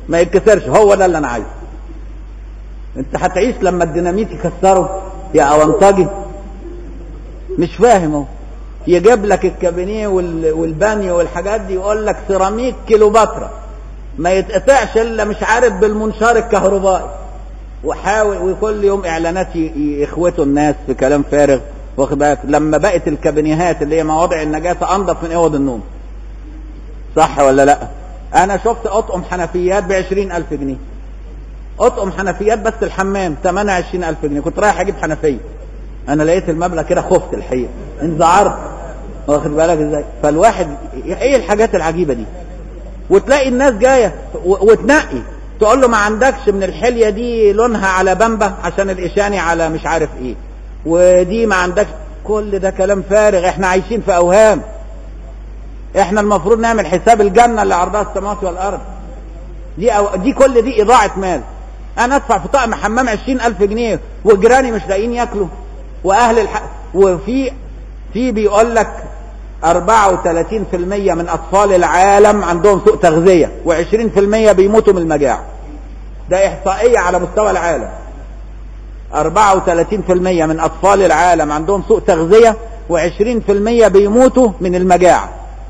ما يتكسرش هو ده اللي انا عايزه انت هتعيش لما الديناميت يكسره يا اونطاجي مش فاهم اهو يجيب لك الكابينيه وال- والبانيو والحاجات دي يقول لك سيراميك كيلوباترا ما يتقطعش الا مش عارف بالمنشار الكهربائي وحاول وكل يوم اعلانات ي- ي- يخوتوا الناس في كلام فارغ واخد بالك لما بقت الكابينيهات اللي هي مواضع النجاسه انضف من اوض النوم صح ولا لا انا شفت اطقم حنفيات ب ألف جنيه اطقم حنفيات بس الحمام ثمنها 20000 جنيه كنت رايح اجيب حنفيه انا لقيت المبلغ كده خفت الحقيقه انذعرت واخد بالك ازاي فالواحد ايه الحاجات العجيبه دي وتلاقي الناس جايه و- وتنقي تقول له ما عندكش من الحليه دي لونها على بامبا عشان الاشاني على مش عارف ايه ودي ما عندكش كل ده كلام فارغ احنا عايشين في اوهام احنا المفروض نعمل حساب الجنه اللي عرضها السماوات والارض دي أو دي كل دي اضاعه مال انا ادفع في طقم حمام عشرين الف جنيه وجيراني مش لاقيين ياكلوا واهل الح... وفي في بيقول لك 34% من اطفال العالم عندهم سوء تغذيه و20% بيموتوا من المجاعه ده احصائيه على مستوى العالم 34% من اطفال العالم عندهم سوء تغذيه و20% بيموتوا من المجاعه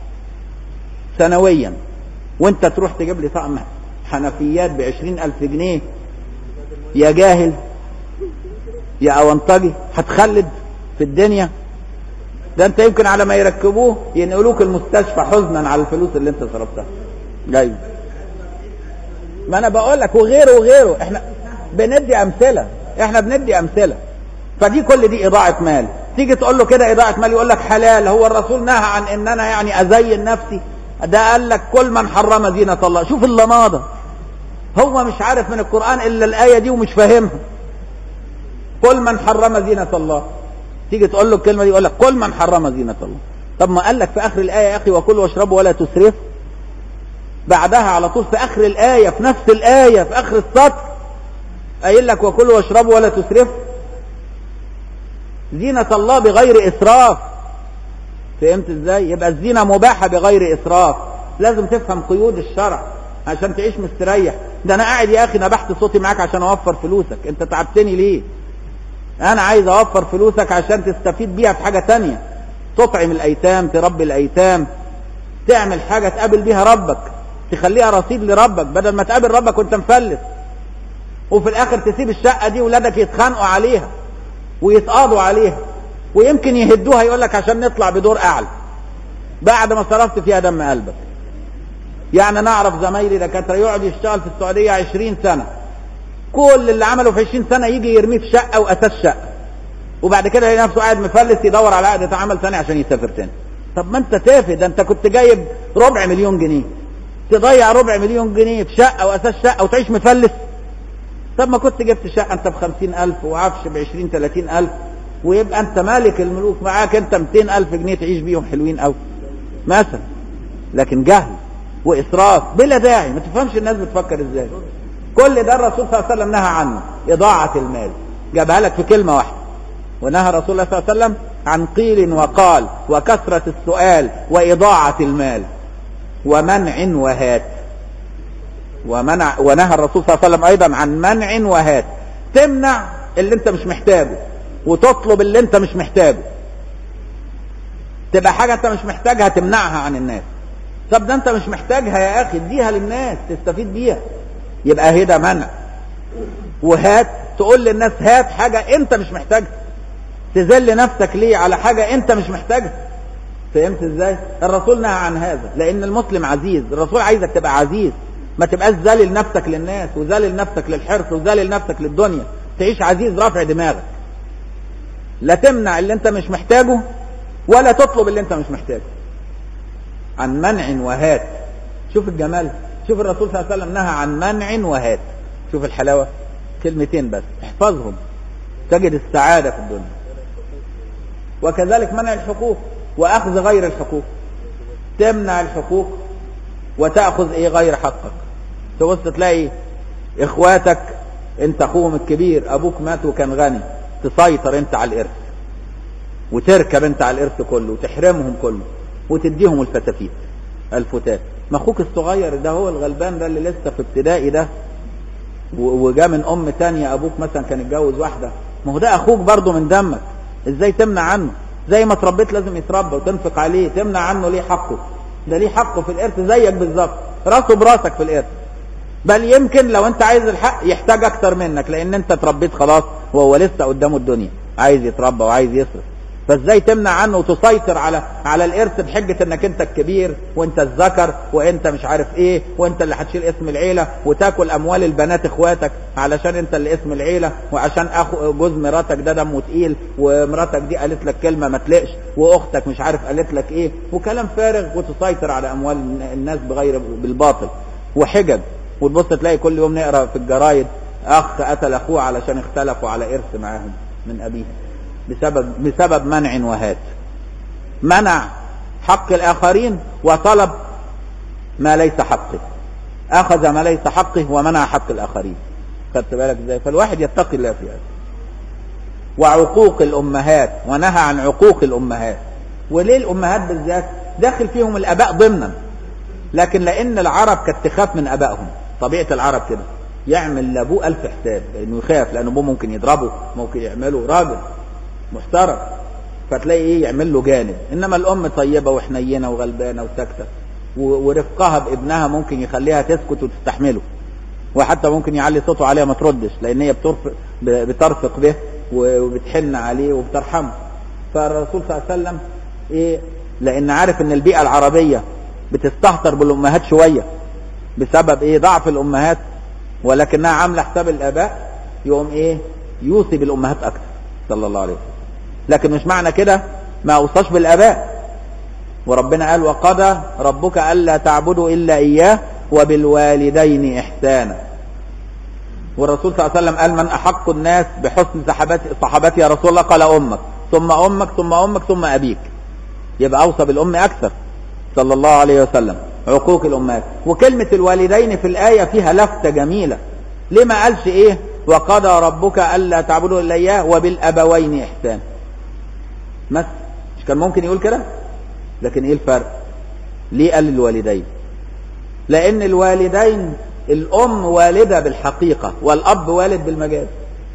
سنويا وانت تروح تجيب لي طقم حنفيات بعشرين الف جنيه يا جاهل يا اونطجي هتخلد في الدنيا ده انت يمكن على ما يركبوه ينقلوك المستشفى حزنا على الفلوس اللي انت صرفتها جاي ما انا بقول لك وغيره وغيره احنا بندي امثله احنا بندي امثله فدي كل دي اضاعه مال تيجي تقول له كده اضاعه مال يقول لك حلال هو الرسول نهى عن ان انا يعني ازين نفسي ده قال لك كل من حرم زينه الله شوف اللماضه هو مش عارف من القران الا الايه دي ومش فاهمها كل من حرم زينه الله تيجي تقول له الكلمه دي يقول لك كل من حرم زينه الله طب ما قال لك في اخر الايه يا اخي وكلوا واشربوا ولا تسرفوا بعدها على طول في اخر الايه في نفس الايه في اخر السطر قايل لك وكلوا واشربوا ولا تسرفوا زينة الله بغير إسراف فهمت ازاي؟ يبقى الزينة مباحة بغير إسراف لازم تفهم قيود الشرع عشان تعيش مستريح ده أنا قاعد يا أخي نبحت صوتي معاك عشان أوفر فلوسك أنت تعبتني ليه؟ أنا عايز أوفر فلوسك عشان تستفيد بيها في حاجة تانية تطعم الأيتام تربي الأيتام تعمل حاجة تقابل بيها ربك تخليها رصيد لربك بدل ما تقابل ربك وانت مفلس وفي الاخر تسيب الشقة دي ولادك يتخانقوا عليها ويتقاضوا عليها ويمكن يهدوها يقول لك عشان نطلع بدور اعلى بعد ما صرفت فيها دم قلبك يعني نعرف زمايلي دكاتره يقعد يشتغل في السعوديه 20 سنه كل اللي عمله في 20 سنه يجي يرميه في شقه واساس شقه وبعد كده يلاقي نفسه قاعد مفلس يدور على عقد عمل ثاني عشان يسافر تاني طب ما انت تافه ده انت كنت جايب ربع مليون جنيه تضيع ربع مليون جنيه في شقه واساس شقه وتعيش مفلس طب ما كنت جبت شقة انت بخمسين ألف وعفش بعشرين تلاتين ألف ويبقى انت مالك الملوك معاك انت ميتين ألف جنيه تعيش بيهم حلوين أوي مثلا لكن جهل وإسراف بلا داعي ما تفهمش الناس بتفكر ازاي كل ده الرسول صلى الله عليه وسلم نهى عنه إضاعة المال جابها لك في كلمة واحدة ونهى رسول الله صلى الله عليه وسلم عن قيل وقال وكثرة السؤال وإضاعة المال ومنع وهات ومنع ونهى الرسول صلى الله عليه وسلم ايضا عن منع وهات تمنع اللي انت مش محتاجه وتطلب اللي انت مش محتاجه تبقى حاجه انت مش محتاجها تمنعها عن الناس طب ده انت مش محتاجها يا اخي اديها للناس تستفيد بيها يبقى هنا منع وهات تقول للناس هات حاجه انت مش محتاجها تذل نفسك ليه على حاجه انت مش محتاجها فهمت ازاي الرسول نهى عن هذا لان المسلم عزيز الرسول عايزك تبقى عزيز ما تبقاش ذلل نفسك للناس وذلل نفسك للحرص وذلل نفسك للدنيا تعيش عزيز رافع دماغك لا تمنع اللي انت مش محتاجه ولا تطلب اللي انت مش محتاجه عن منع وهات شوف الجمال شوف الرسول صلى الله عليه وسلم نهى عن منع وهات شوف الحلاوة كلمتين بس احفظهم تجد السعادة في الدنيا وكذلك منع الحقوق واخذ غير الحقوق تمنع الحقوق وتاخذ ايه غير حقك تبص تلاقي اخواتك انت اخوهم الكبير ابوك مات وكان غني تسيطر انت على الارث وتركب انت على الارث كله وتحرمهم كله وتديهم الفتافيت الفتات ما اخوك الصغير ده هو الغلبان ده اللي لسه في ابتدائي ده و- وجا من ام تانية ابوك مثلا كان اتجوز واحده ما هو ده اخوك برضه من دمك ازاي تمنع عنه زي ما اتربيت لازم يتربى وتنفق عليه تمنع عنه ليه حقه ده ليه حقه في الارث زيك بالظبط راسه براسك في الارث بل يمكن لو انت عايز الحق يحتاج اكتر منك لان انت اتربيت خلاص وهو لسه قدامه الدنيا عايز يتربى وعايز يصرف فازاي تمنع عنه وتسيطر على على الارث بحجه انك انت الكبير وانت الذكر وانت مش عارف ايه وانت اللي هتشيل اسم العيله وتاكل اموال البنات اخواتك علشان انت اللي اسم العيله وعشان اخو جوز مراتك ده دمه تقيل ومراتك دي قالت لك كلمه ما تلقش واختك مش عارف قالت لك ايه وكلام فارغ وتسيطر على اموال الناس بغير بالباطل وحجج وتبص تلاقي كل يوم نقرا في الجرايد اخ قتل اخوه علشان اختلفوا على ارث معاهم من ابيه بسبب بسبب منع وهات منع حق الاخرين وطلب ما ليس حقه اخذ ما ليس حقه ومنع حق الاخرين خدت بالك ازاي فالواحد يتقي الله في هذا وعقوق الامهات ونهى عن عقوق الامهات وليه الامهات بالذات داخل فيهم الاباء ضمنا لكن لان العرب كانت تخاف من ابائهم طبيعه العرب كده يعمل لابوه الف حساب لانه يخاف لان ابوه ممكن يضربه ممكن يعمله راجل محترم فتلاقي ايه يعمل له جانب انما الام طيبه وحنينه وغلبانه وساكته و- ورفقها بابنها ممكن يخليها تسكت وتستحمله وحتى ممكن يعلي صوته عليها ما تردش لان هي بترفق ب- بترفق به و- وبتحن عليه وبترحمه فالرسول صلى الله عليه وسلم ايه لان عارف ان البيئه العربيه بتستهتر بالامهات شويه بسبب ايه ضعف الامهات ولكنها عامله حساب الاباء يقوم ايه يوصي بالامهات اكتر صلى الله عليه وسلم لكن مش معنى كده ما اوصاش بالاباء وربنا قال وقضى ربك الا تعبدوا الا اياه وبالوالدين احسانا والرسول صلى الله عليه وسلم قال من احق الناس بحسن صحابتي صحابتي يا رسول الله قال امك ثم امك ثم امك ثم ابيك يبقى اوصى بالام اكثر صلى الله عليه وسلم عقوق الامهات وكلمه الوالدين في الايه فيها لفته جميله ليه ما قالش ايه وقضى ربك الا تعبدوا الا اياه وبالابوين احسان مثلا مش كان ممكن يقول كده لكن ايه الفرق ليه قال الوالدين لان الوالدين الام والده بالحقيقه والاب والد بالمجاز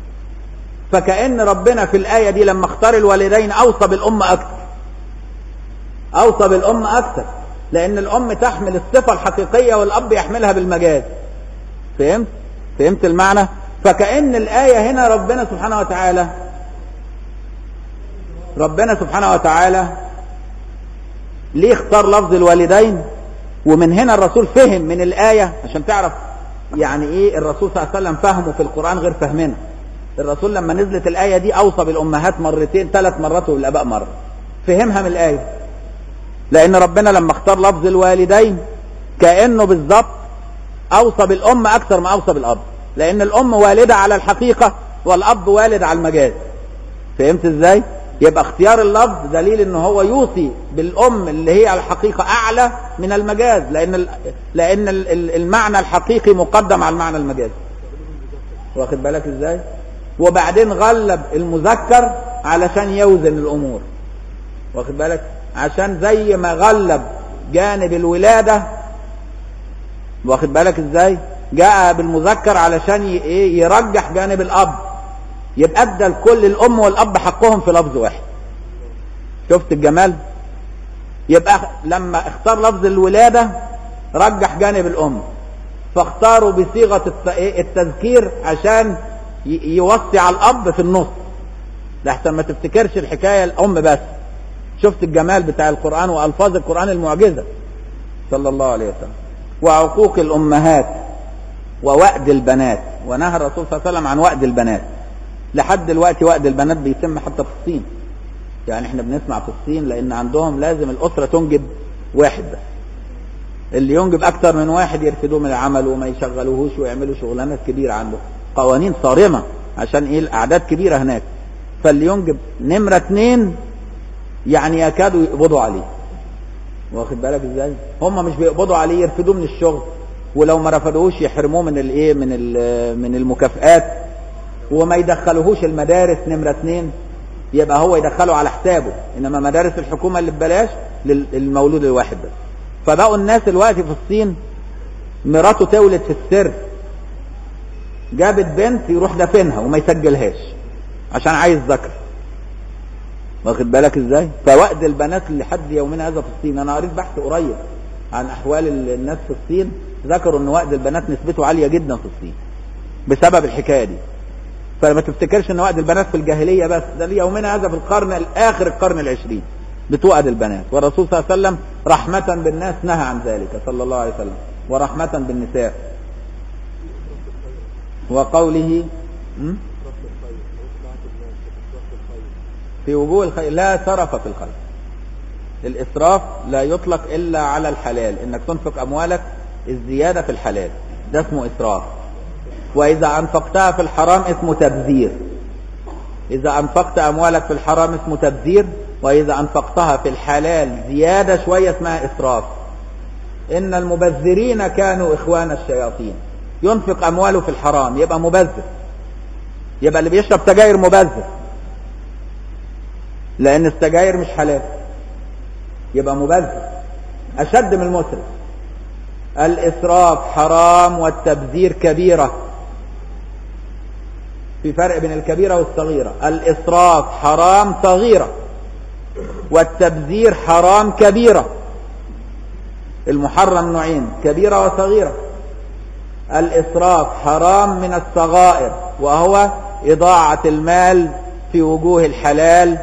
فكأن ربنا في الآية دي لما اختار الوالدين أوصى بالأم أكثر أوصى بالأم أكثر لأن الأم تحمل الصفة الحقيقية والأب يحملها بالمجاز فهمت؟ فهمت المعنى؟ فكأن الآية هنا ربنا سبحانه وتعالى ربنا سبحانه وتعالى ليه اختار لفظ الوالدين ومن هنا الرسول فهم من الآية عشان تعرف يعني ايه الرسول صلى الله عليه وسلم فهمه في القرآن غير فهمنا الرسول لما نزلت الآية دي أوصى بالأمهات مرتين ثلاث مرات وبالآباء مرة فهمها من الآية لأن ربنا لما اختار لفظ الوالدين كأنه بالظبط أوصى بالأم أكثر ما أوصى بالأب لأن الأم والدة على الحقيقة والأب والد على المجاز فهمت إزاي؟ يبقى اختيار اللفظ دليل ان هو يوصي بالام اللي هي على الحقيقه اعلى من المجاز لان ال لان ال- ال- المعنى الحقيقي مقدم على المعنى المجازي واخد بالك ازاي وبعدين غلب المذكر علشان يوزن الامور واخد بالك عشان زي ما غلب جانب الولاده واخد بالك ازاي جاء بالمذكر علشان ي- ايه يرجح جانب الاب يبقى ادى لكل الام والاب حقهم في لفظ واحد شفت الجمال يبقى لما اختار لفظ الولاده رجح جانب الام فاختاروا بصيغه الت- إيه التذكير عشان ي- يوصي على الاب في النص لحسن ما تفتكرش الحكايه الام بس شفت الجمال بتاع القران والفاظ القران المعجزه صلى الله عليه وسلم وعقوق الامهات ووأد البنات ونهى الرسول صلى الله عليه وسلم عن وأد البنات لحد دلوقتي وأد البنات بيتم حتى في الصين يعني احنا بنسمع في الصين لان عندهم لازم الاسره تنجب واحد بس اللي ينجب اكتر من واحد يرفدوه من العمل وما يشغلوهوش ويعملوا شغلانات كبيره عنده قوانين صارمه عشان ايه الاعداد كبيره هناك فاللي ينجب نمره اتنين يعني يكادوا يقبضوا عليه واخد بالك ازاي هم مش بيقبضوا عليه يرفدوه من الشغل ولو ما رفضوهوش يحرموه من الايه من ال- من المكافآت وما يدخلوهوش المدارس نمره اتنين يبقى هو يدخله على حسابه انما مدارس الحكومه اللي ببلاش لل- للمولود الواحد بس فبقوا الناس دلوقتي في الصين مراته تولد في السر جابت بنت يروح دفنها وما يسجلهاش عشان عايز ذكر واخد بالك ازاي فوقت البنات لحد يومنا هذا في الصين انا قريت بحث قريب عن احوال الناس في الصين ذكروا ان وقت البنات نسبته عاليه جدا في الصين بسبب الحكايه دي فما تفتكرش ان وقت البنات في الجاهليه بس ده يومنا هذا في القرن الاخر القرن العشرين بتوقد البنات والرسول صلى الله عليه وسلم رحمة بالناس نهى عن ذلك صلى الله عليه وسلم ورحمة بالنساء وقوله م? في وجوه الخير لا سرف في الخير الإسراف لا يطلق إلا على الحلال إنك تنفق أموالك الزيادة في الحلال ده اسمه إسراف وإذا أنفقتها في الحرام اسمه تبذير إذا أنفقت أموالك في الحرام اسمه تبذير وإذا أنفقتها في الحلال زيادة شوية اسمها إسراف إن المبذرين كانوا إخوان الشياطين ينفق أمواله في الحرام يبقى مبذر يبقى اللي بيشرب سجاير مبذر لأن السجاير مش حلال يبقى مبذر أشد من المسرف الإسراف حرام والتبذير كبيرة في فرق بين الكبيرة والصغيرة الإسراف حرام صغيرة والتبذير حرام كبيرة المحرم نوعين كبيرة وصغيرة الإسراف حرام من الصغائر وهو إضاعة المال في وجوه الحلال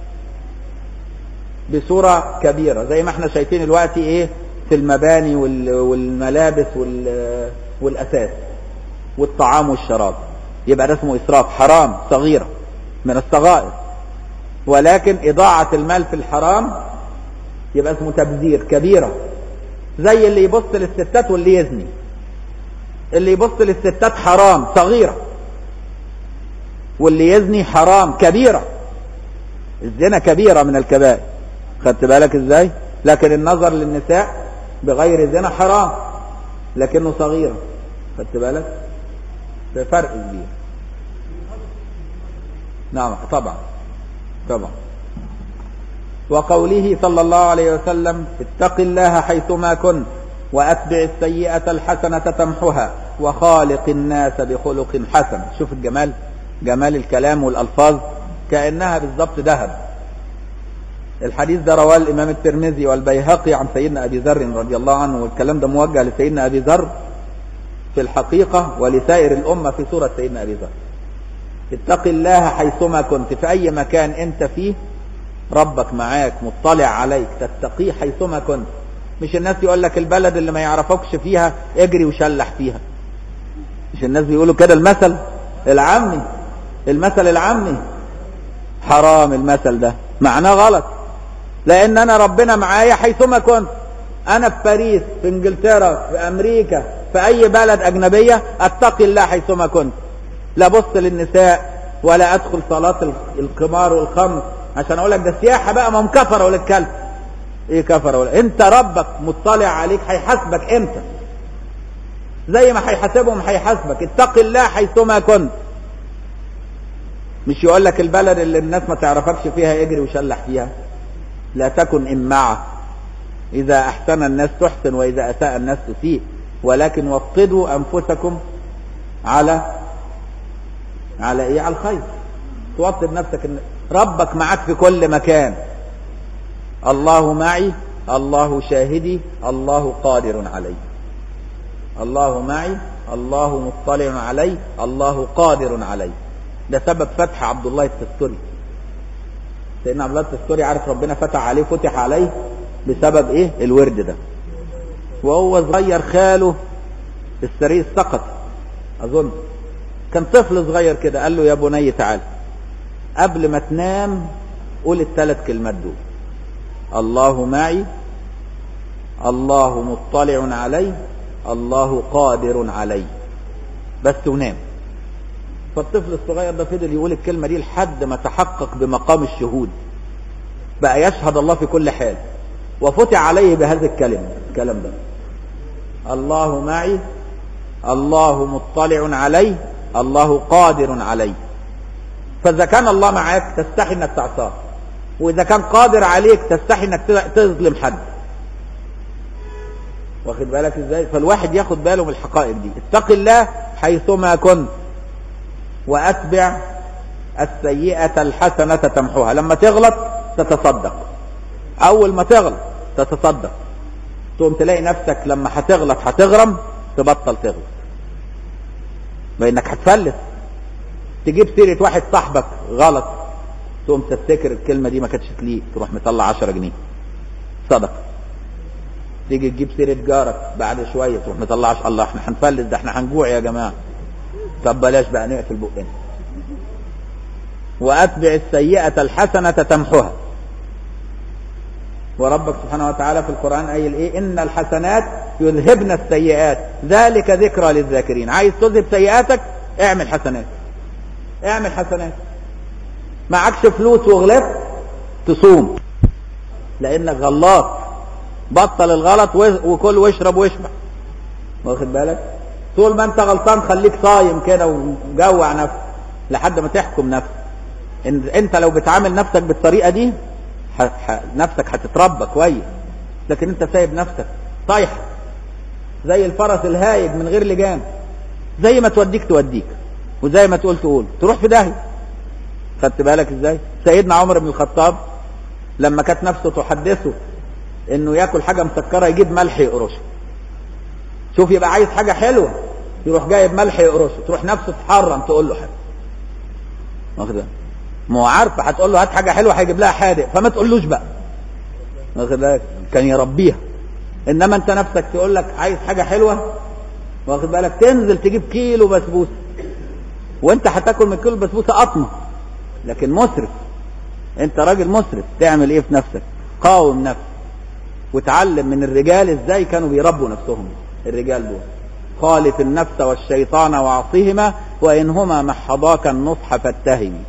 بصورة كبيرة زي ما احنا شايفين الوقت ايه في المباني والملابس والأساس والطعام والشراب يبقى ده اسمه إسراف حرام صغيرة من الصغائر ولكن إضاعة المال في الحرام يبقى اسمه تبذير كبيرة زي اللي يبص للستات واللي يزني اللي يبص للستات حرام صغيرة واللي يزني حرام كبيرة الزنا كبيرة من الكبائر خدت بالك ازاي لكن النظر للنساء بغير زنا حرام لكنه صغيرة خدت بالك ده فرق كبير نعم طبعا طبعا وقوله صلى الله عليه وسلم اتق الله حيثما كنت وأتبع السيئة الحسنة تمحها وخالق الناس بخلق حسن شوف الجمال جمال الكلام والألفاظ كأنها بالضبط ذهب الحديث ده رواه الإمام الترمذي والبيهقي عن سيدنا أبي ذر رضي الله عنه والكلام ده موجه لسيدنا أبي ذر في الحقيقة ولسائر الأمة في سورة سيدنا أبي ذر اتق الله حيثما كنت في أي مكان أنت فيه ربك معاك مطلع عليك تتقيه حيثما كنت مش الناس يقول لك البلد اللي ما يعرفكش فيها اجري وشلح فيها مش الناس بيقولوا كده المثل العامي المثل العامي حرام المثل ده معناه غلط لان انا ربنا معايا حيثما كنت انا في باريس في انجلترا في امريكا في اي بلد اجنبية اتقي الله حيثما كنت لا بص للنساء ولا ادخل صلاة القمار والخمر عشان اقول لك ده سياحة بقى ما هم كفروا للكلب ايه كفر ولا انت ربك مطلع عليك هيحاسبك امتى زي ما هيحاسبهم هيحاسبك اتق الله حيثما كنت مش يقول لك البلد اللي الناس ما تعرفكش فيها اجري وشلح فيها لا تكن امعة اذا احسن الناس تحسن واذا اساء الناس تسيء ولكن وطدوا انفسكم على على ايه على الخير توطد نفسك ان ربك معاك في كل مكان الله معي الله شاهدي الله قادر علي الله معي الله مطلع علي الله قادر علي ده سبب فتح عبد الله التستوري سيدنا عبد الله التستوري عارف ربنا فتح عليه فتح عليه بسبب ايه الورد ده وهو صغير خاله السرير سقط اظن كان طفل صغير كده قال له يا بني تعال قبل ما تنام قول الثلاث كلمات دول الله معي الله مطلع علي الله قادر علي بس ونام فالطفل الصغير ده فضل يقول الكلمة دي لحد ما تحقق بمقام الشهود بقى يشهد الله في كل حال وفتح عليه بهذه الكلمة الكلام ده الله معي الله مطلع علي الله قادر علي فإذا كان الله معاك تستحي انك تعصاه واذا كان قادر عليك تستحي انك تظلم حد واخد بالك ازاي فالواحد ياخد باله من الحقائق دي اتق الله حيثما كنت واتبع السيئة الحسنة تمحوها لما تغلط تتصدق اول ما تغلط تتصدق تقوم تلاقي نفسك لما هتغلط هتغرم تبطل تغلط لانك هتفلس تجيب سيرة واحد صاحبك غلط تقوم تفتكر الكلمة دي ما كانتش تليق تروح مطلع 10 جنيه صدقة تيجي تجيب سيرة جارك بعد شوية تروح مطلعش الله احنا هنفلس ده احنا هنجوع يا جماعة طب بلاش بقى نقفل بقنا واتبع السيئة الحسنة تمحها وربك سبحانه وتعالى في القرآن قايل ايه ان الحسنات يذهبن السيئات ذلك ذكرى للذاكرين عايز تذهب سيئاتك اعمل حسنات اعمل حسنات معكش فلوس وغلطت تصوم لانك غلط بطل الغلط وكل واشرب واشبع واخد بالك طول ما انت غلطان خليك صايم كده وجوع نفسك لحد ما تحكم نفسك إن انت لو بتعامل نفسك بالطريقه دي ح... ح... نفسك هتتربى كويس لكن انت سايب نفسك طايحه زي الفرس الهايج من غير لجام زي ما توديك توديك وزي ما تقول تقول تروح في داهيه خدت بالك ازاي سيدنا عمر بن الخطاب لما كانت نفسه تحدثه انه ياكل حاجه مسكره يجيب ملح يقرشه شوف يبقى عايز حاجه حلوه يروح جايب ملح يقرشه تروح نفسه تحرم تقول له حاجه واخد بالك ما هو عارفه هتقول له هات حاجه حلوه هيجيب لها حادق فما تقولوش بقى واخد بالك كان يربيها انما انت نفسك تقول لك عايز حاجه حلوه واخد بالك تنزل تجيب كيلو بسبوسه وانت هتاكل من كيلو بسبوسه قطمه لكن مسرف انت راجل مسرف تعمل ايه في نفسك قاوم نفسك وتعلم من الرجال ازاي كانوا بيربوا نفسهم الرجال دول خالف النفس والشيطان وعصيهما وانهما محضاك النصح فاتهمي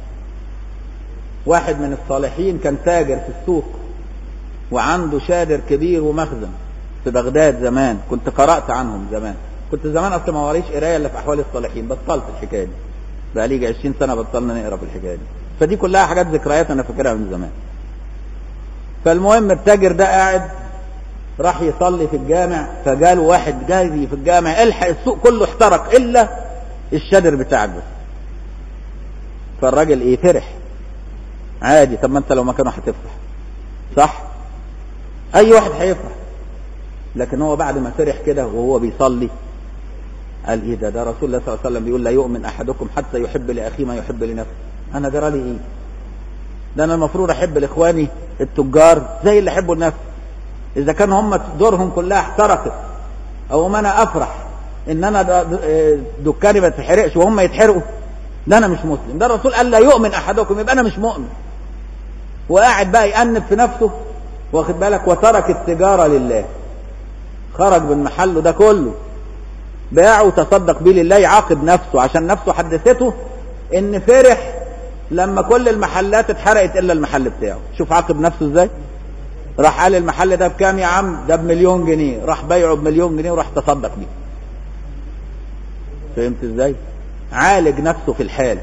واحد من الصالحين كان تاجر في السوق وعنده شادر كبير ومخزن في بغداد زمان كنت قرأت عنهم زمان كنت زمان اصلا ما وريش قرايه الا في احوال الصالحين بطلت الحكايه دي بقى لي 20 سنه بطلنا نقرا في الحكايه دي فدي كلها حاجات ذكريات انا فاكرها من زمان فالمهم التاجر ده قاعد راح يصلي في الجامع فجاله واحد جاي في الجامع الحق السوق كله احترق الا الشادر بتاعك بس فالراجل ايه فرح عادي طب ما انت لو مكانه هتفرح صح اي واحد هيفرح لكن هو بعد ما فرح كده وهو بيصلي قال ايه ده ده رسول الله صلى الله عليه وسلم بيقول لا يؤمن احدكم حتى يحب لاخيه ما يحب لنفسه انا جرى لي ايه ده انا المفروض احب لاخواني التجار زي اللي احبه لنفسي اذا كان هم دورهم كلها احترقت او ما انا افرح ان انا دكاني ما تتحرقش وهم يتحرقوا ده انا مش مسلم ده الرسول قال لا يؤمن احدكم يبقى انا مش مؤمن وقاعد بقى يأنب في نفسه واخد بالك وترك التجارة لله خرج من محله ده كله باعه وتصدق بيه لله يعاقب نفسه عشان نفسه حدثته ان فرح لما كل المحلات اتحرقت الا المحل بتاعه شوف عاقب نفسه ازاي راح قال المحل ده بكام يا عم ده بمليون جنيه راح بيعه بمليون جنيه وراح تصدق بيه فهمت ازاي عالج نفسه في الحال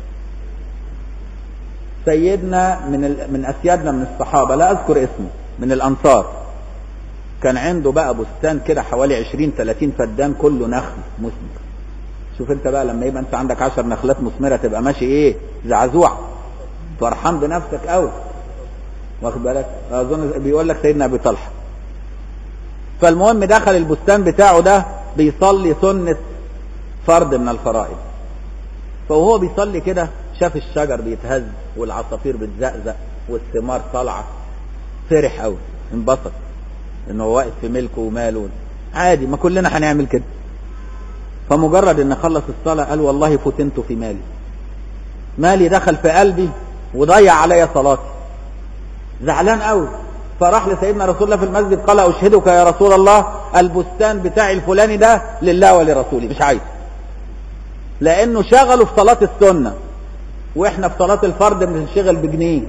سيدنا من ال... من اسيادنا من الصحابه لا اذكر اسمه من الانصار كان عنده بقى بستان كده حوالي 20 30 فدان كله نخل مثمر شوف انت بقى لما يبقى انت عندك 10 نخلات مثمره تبقى ماشي ايه زعزوع فرحان بنفسك قوي واخد بالك اظن بيقول لك سيدنا ابي طلحه فالمهم دخل البستان بتاعه ده بيصلي سنه فرض من الفرائض فوهو بيصلي كده شاف الشجر بيتهز والعصافير بتزقزق والثمار طالعه فرح قوي انبسط ان هو واقف في ملكه وماله عادي ما كلنا هنعمل كده فمجرد ان خلص الصلاه قال والله فتنت في مالي مالي دخل في قلبي وضيع عليا صلاتي زعلان قوي فراح لسيدنا رسول الله في المسجد قال اشهدك يا رسول الله البستان بتاعي الفلاني ده لله ولرسوله مش عايز لانه شغله في صلاه السنه واحنا في صلاه الفرض بننشغل بجنيه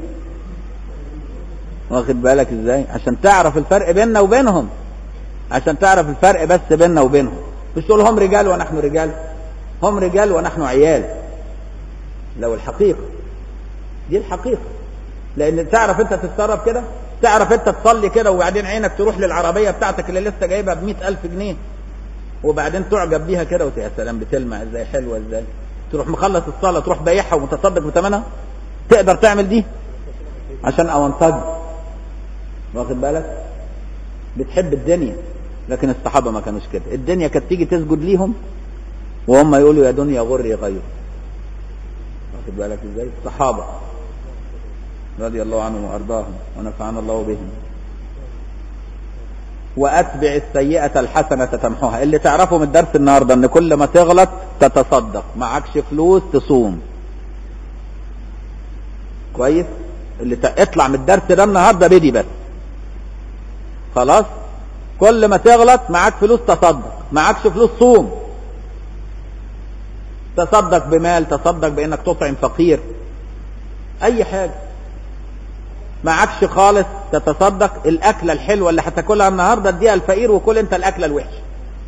واخد بالك ازاي عشان تعرف الفرق بيننا وبينهم عشان تعرف الفرق بس بيننا وبينهم مش تقول هم رجال ونحن رجال هم رجال ونحن عيال لو الحقيقه دي الحقيقه لان تعرف انت تتصرف كده تعرف انت تصلي كده وبعدين عينك تروح للعربيه بتاعتك اللي لسه جايبها ب ألف جنيه وبعدين تعجب بيها كده وت- يا سلام بتلمع ازاي حلوه ازاي تروح مخلص الصلاه تروح بايعها ومتصدق بثمنها تقدر تعمل دي عشان اونطج واخد بالك بتحب الدنيا لكن الصحابه ما كانوش كده الدنيا كانت تيجي تسجد ليهم وهم يقولوا يا دنيا غري غير واخد بالك ازاي الصحابه رضي الله عنهم وارضاهم ونفعنا الله بهم واتبع السيئه الحسنه تمحوها اللي تعرفه من الدرس النهارده ان كل ما تغلط تتصدق معكش فلوس تصوم كويس اللي ت... اطلع من الدرس ده النهارده بدي بس خلاص كل ما تغلط معاك فلوس تصدق معكش فلوس صوم تصدق بمال تصدق بانك تطعم فقير اي حاجه معكش خالص تتصدق الاكله الحلوه اللي هتاكلها النهارده اديها الفقير وكل انت الاكله الوحشه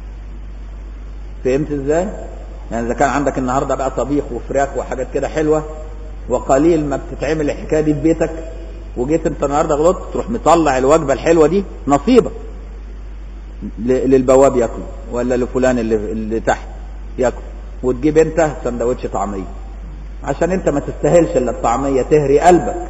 فهمت ازاي يعني اذا كان عندك النهارده بقى طبيخ وفراخ وحاجات كده حلوه وقليل ما بتتعمل الحكايه دي في بيتك وجيت انت النهارده غلطت تروح مطلع الوجبه الحلوه دي نصيبك ل- للبواب ياكل ولا لفلان اللي, اللي تحت ياكل وتجيب انت سندوتش طعميه عشان انت ما تستاهلش الا الطعميه تهري قلبك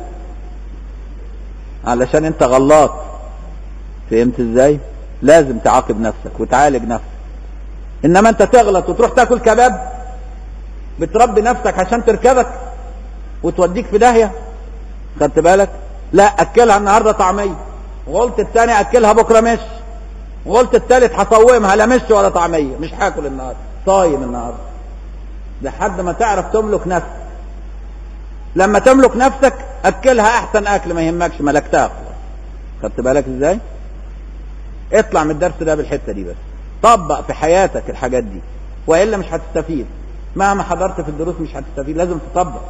علشان انت غلط فهمت ازاي لازم تعاقب نفسك وتعالج نفسك انما انت تغلط وتروح تاكل كباب بتربي نفسك عشان تركبك وتوديك في داهيه خدت بالك لا اكلها النهارده طعميه وقلت الثاني اكلها بكره مش وقلت الثالث هصومها لا مش ولا طعميه مش هاكل النهارده صايم النهارده لحد ما تعرف تملك نفسك لما تملك نفسك اكلها احسن اكل ما يهمكش ملكتها خلاص خدت بالك ازاي اطلع من الدرس ده بالحته دي بس طبق في حياتك الحاجات دي والا مش هتستفيد مهما حضرت في الدروس مش هتستفيد لازم تطبق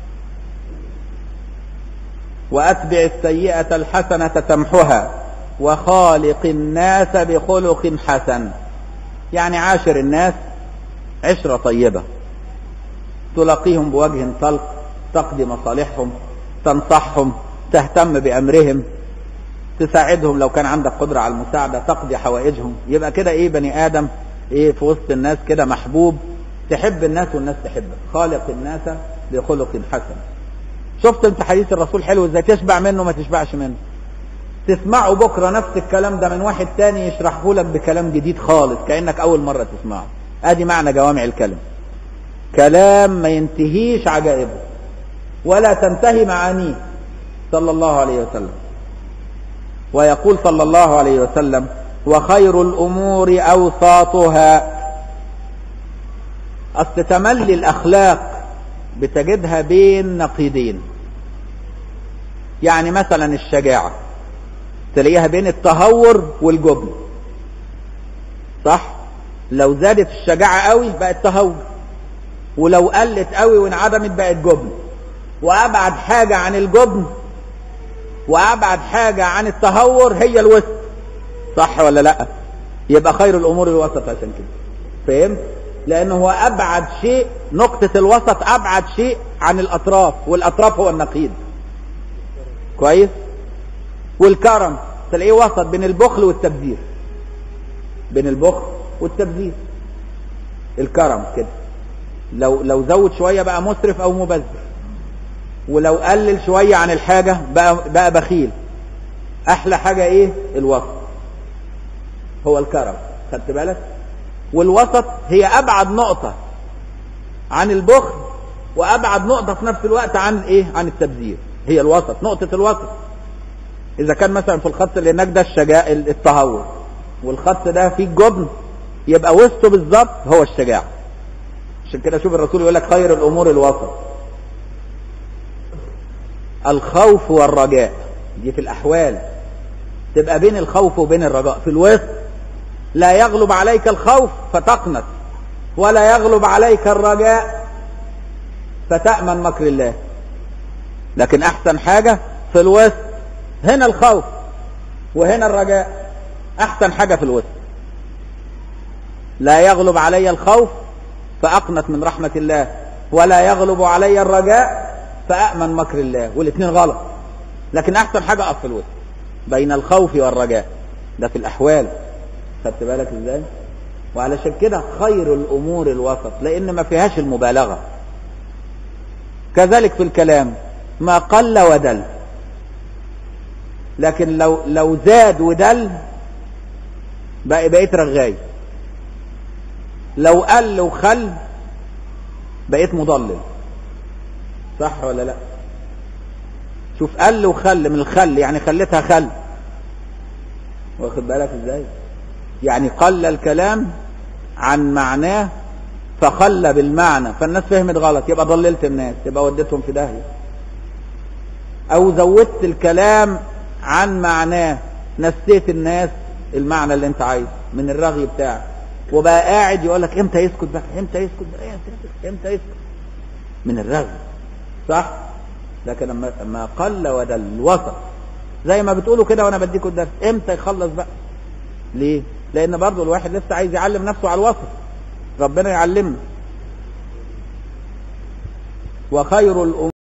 واتبع السيئه الحسنه تمحها وخالق الناس بخلق حسن يعني عاشر الناس عشره طيبه تلاقيهم بوجه طلق تقضي مصالحهم تنصحهم تهتم بأمرهم تساعدهم لو كان عندك قدرة على المساعدة تقضي حوائجهم يبقى كده ايه بني آدم ايه في وسط الناس كده محبوب تحب الناس والناس تحبك خالق الناس بخلق حسن شفت انت حديث الرسول حلو ازاي تشبع منه ما تشبعش منه تسمعه بكرة نفس الكلام ده من واحد تاني يشرحه لك بكلام جديد خالص كأنك أول مرة تسمعه ادي معنى جوامع الكلم كلام ما ينتهيش عجائبه ولا تنتهي معانيه صلى الله عليه وسلم ويقول صلى الله عليه وسلم وخير الأمور أوساطها أصل تملي الأخلاق بتجدها بين نقيضين يعني مثلا الشجاعة تلاقيها بين التهور والجبن صح لو زادت الشجاعة قوي بقت تهور ولو قلت قوي وانعدمت بقت جبن وابعد حاجة عن الجبن وابعد حاجة عن التهور هي الوسط صح ولا لا يبقى خير الامور الوسط عشان كده فهمت لانه هو ابعد شيء نقطة الوسط ابعد شيء عن الاطراف والاطراف هو النقيض كويس والكرم تلاقيه وسط بين البخل والتبذير بين البخل والتبذير الكرم كده لو لو زود شويه بقى مسرف او مبذر ولو قلل شويه عن الحاجه بقى بقى بخيل احلى حاجه ايه الوسط هو الكرم خدت بالك والوسط هي ابعد نقطه عن البخل وابعد نقطه في نفس الوقت عن ايه عن التبذير هي الوسط نقطه الوسط اذا كان مثلا في الخط اللي هناك ده الشجاع التهور والخط ده فيه الجبن يبقى وسطه بالظبط هو الشجاعه عشان كده شوف الرسول يقول لك خير الامور الوسط الخوف والرجاء دي في الاحوال تبقى بين الخوف وبين الرجاء في الوسط لا يغلب عليك الخوف فتقنط ولا يغلب عليك الرجاء فتأمن مكر الله لكن احسن حاجة في الوسط هنا الخوف وهنا الرجاء احسن حاجة في الوسط لا يغلب علي الخوف فأقنت من رحمة الله ولا يغلب علي الرجاء فأأمن مكر الله والاثنين غلط لكن أحسن حاجة أقف في الوسط بين الخوف والرجاء ده في الأحوال خدت بالك ازاي وعلشان كده خير الأمور الوسط لأن ما فيهاش المبالغة كذلك في الكلام ما قل ودل لكن لو لو زاد ودل بقى بقيت رغاي لو قل وخل بقيت مضلل صح ولا لا شوف قل وخل من الخل يعني خليتها خل واخد بالك ازاي يعني قل الكلام عن معناه فخل بالمعنى فالناس فهمت غلط يبقى ضللت الناس يبقى وديتهم في داهيه او زودت الكلام عن معناه نسيت الناس المعنى اللي انت عايزه من الرغي بتاعك وبقى قاعد يقول لك امتى يسكت بقى امتى يسكت بقى امتى, امتى يسكت من الرغي صح لكن لما ما قل ودل وسط زي ما بتقولوا كده وانا بديكوا الدرس امتى يخلص بقى ليه لان برضه الواحد لسه عايز يعلم نفسه على الوسط ربنا يعلمنا وخير الامور